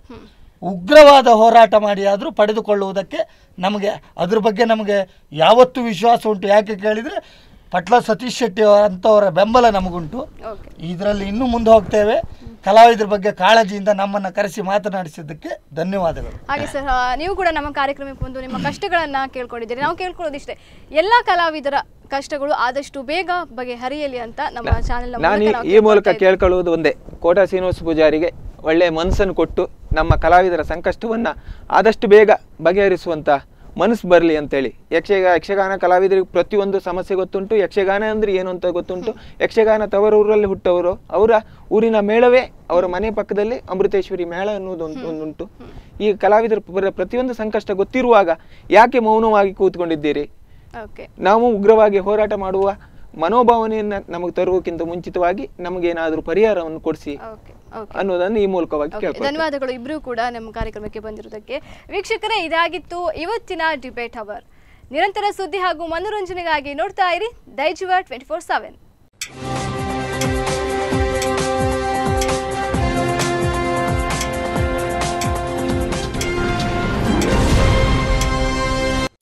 ಉಗ್ರವಾದ ಹೋರಾಟ ಮಾಡಿ ಆದರೂ ಪಡೆದುಕೊಳ್ಳುವುದಕ್ಕೆ ನಮಗೆ ಅದ್ರ ಬಗ್ಗೆ ನಮಗೆ ಯಾವತ್ತೂ ವಿಶ್ವಾಸ ಉಂಟು ಯಾಕೆ ಕೇಳಿದರೆ ಪಟ್ಲ ಸತೀಶ್ ಶೆಟ್ಟಿ ಅಂತವರ ಬೆಂಬಲ ನಮಗುಂಟು ಓಕೆ ಇದರಲ್ಲಿ ಇನ್ನೂ ಮುಂದೆ ಹೋಗ್ತೇವೆ ಕಲಾವಿದರ ಬಗ್ಗೆ ಕಾಳಜಿಯಿಂದ ನಮ್ಮನ್ನು ಕರೆಸಿ ಮಾತನಾಡಿಸಿದ್ದಕ್ಕೆ ಧನ್ಯವಾದಗಳು ಹಾಗೆ ಸರ್ ಆ, ನೀವು ಕೂಡ ನಮ್ಮ ಕಾರ್ಯಕ್ರಮಕ್ಕೆ ಬಂದು ನಿಮ್ಮ ಕಷ್ಟಗಳನ್ನ ಕೇಳ್ಕೊಂಡಿದ್ದೀರಿ ನಾವು ಕೇಳ್ಕೊಳ್ಳೋದಿಷ್ಟೇ ಎಲ್ಲ ಕಲಾವಿದರ ಕಷ್ಟಗಳು ಆದಷ್ಟು ಬೇಗ ಬಗೆಹರಿಯಲಿ ಅಂತ ನಮ್ಮ ಚಾನೆಲ್ ನಾನು ಈ- ಈ ಮೂಲಕ ಕೇಳ್ಕೊಳ್ಳುವುದು ಒಂದೇ ಕೋಟಾ ಶ್ರೀನಿವಾಸ ಪೂಜಾರಿಗೆ ಒಳ್ಳೆ ಮನಸ್ಸನ್ನು ಕೊಟ್ಟು ನಮ್ಮ ಕಲಾವಿದರ ಸಂಕಷ್ಟವನ್ನ ಆದಷ್ಟು ಬೇಗ ಬಗೆಹರಿಸುವಂತ ಮನಸ್ಸು ಬರಲಿ ಅಂತೇಳಿ ಯಕ್ಷಗ ಯಕ್ಷಗಾನ ಕಲಾವಿದರಿಗೆ ಪ್ರತಿಯೊಂದು ಸಮಸ್ಯೆ ಗೊತ್ತುಂಟು ಯಕ್ಷಗಾನ ಅಂದ್ರೆ ಏನು ಅಂತ ಗೊತ್ತುಂಟು ಯಕ್ಷಗಾನ ತವರೂರಲ್ಲಿ ಹುಟ್ಟವರು ಅವರ ಊರಿನ ಮೇಳವೇ ಅವರ ಮನೆ ಪಕ್ಕದಲ್ಲಿ ಅಮೃತೇಶ್ವರಿ ಮೇಳ ಅನ್ನೋದು ಒಂದು ಒಂದುಂಟು ಈ ಕಲಾವಿದರ ಪ್ರ- ಪ್ರತಿಯೊಂದು ಸಂಕಷ್ಟ ಗೊತ್ತಿರುವಾಗ ಯಾಕೆ ಮೌನವಾಗಿ ಕೂತ್ಕೊಂಡಿದ್ದೀರಿ ಓಕೆ ನಾವು ಉಗ್ರವಾಗಿ ಹೋರಾಟ ಮಾಡುವ ಮನೋಭಾವನೆಯನ್ನ ನಮಗೆ ತರುವಕ್ಕಿಂತ ಮುಂಚಿತವಾಗಿ ನಮಗೇನಾದ್ರೂ ಪರಿಹಾರವನ್ನು ಕೊಡಿಸಿ ಓಕೆ ಓಕೆ ಅನ್ನೋದನ್ನು ಈ ಮೂಲಕವಾಗಿ ಓಕೆ, ಕೇಳ್ಕೊಳ್ತೇನೆ ಧನ್ಯವಾದಗಳು ಇಬ್ರು ಕೂಡ ನಮ್ಮ ಕಾರ್ಯಕ್ರಮಕ್ಕೆ ಬಂದಿರೋದಕ್ಕೆ ವೀಕ್ಷಕರೇ ಇದಾಗಿತ್ತು ಇವತ್ತಿನ ಡಿಬೇಟ್ ಅವರ್ ನಿರಂತರ ಸುದ್ದಿ ಹಾಗೂ ಮನೋರಂಜನೆಗಾಗಿ ನೋಡ್ತಾ ಇರಿ ದೈಜುವ ಟ್ವೆಂಟಿ ಫೋರ್ ಸೆವೆನ್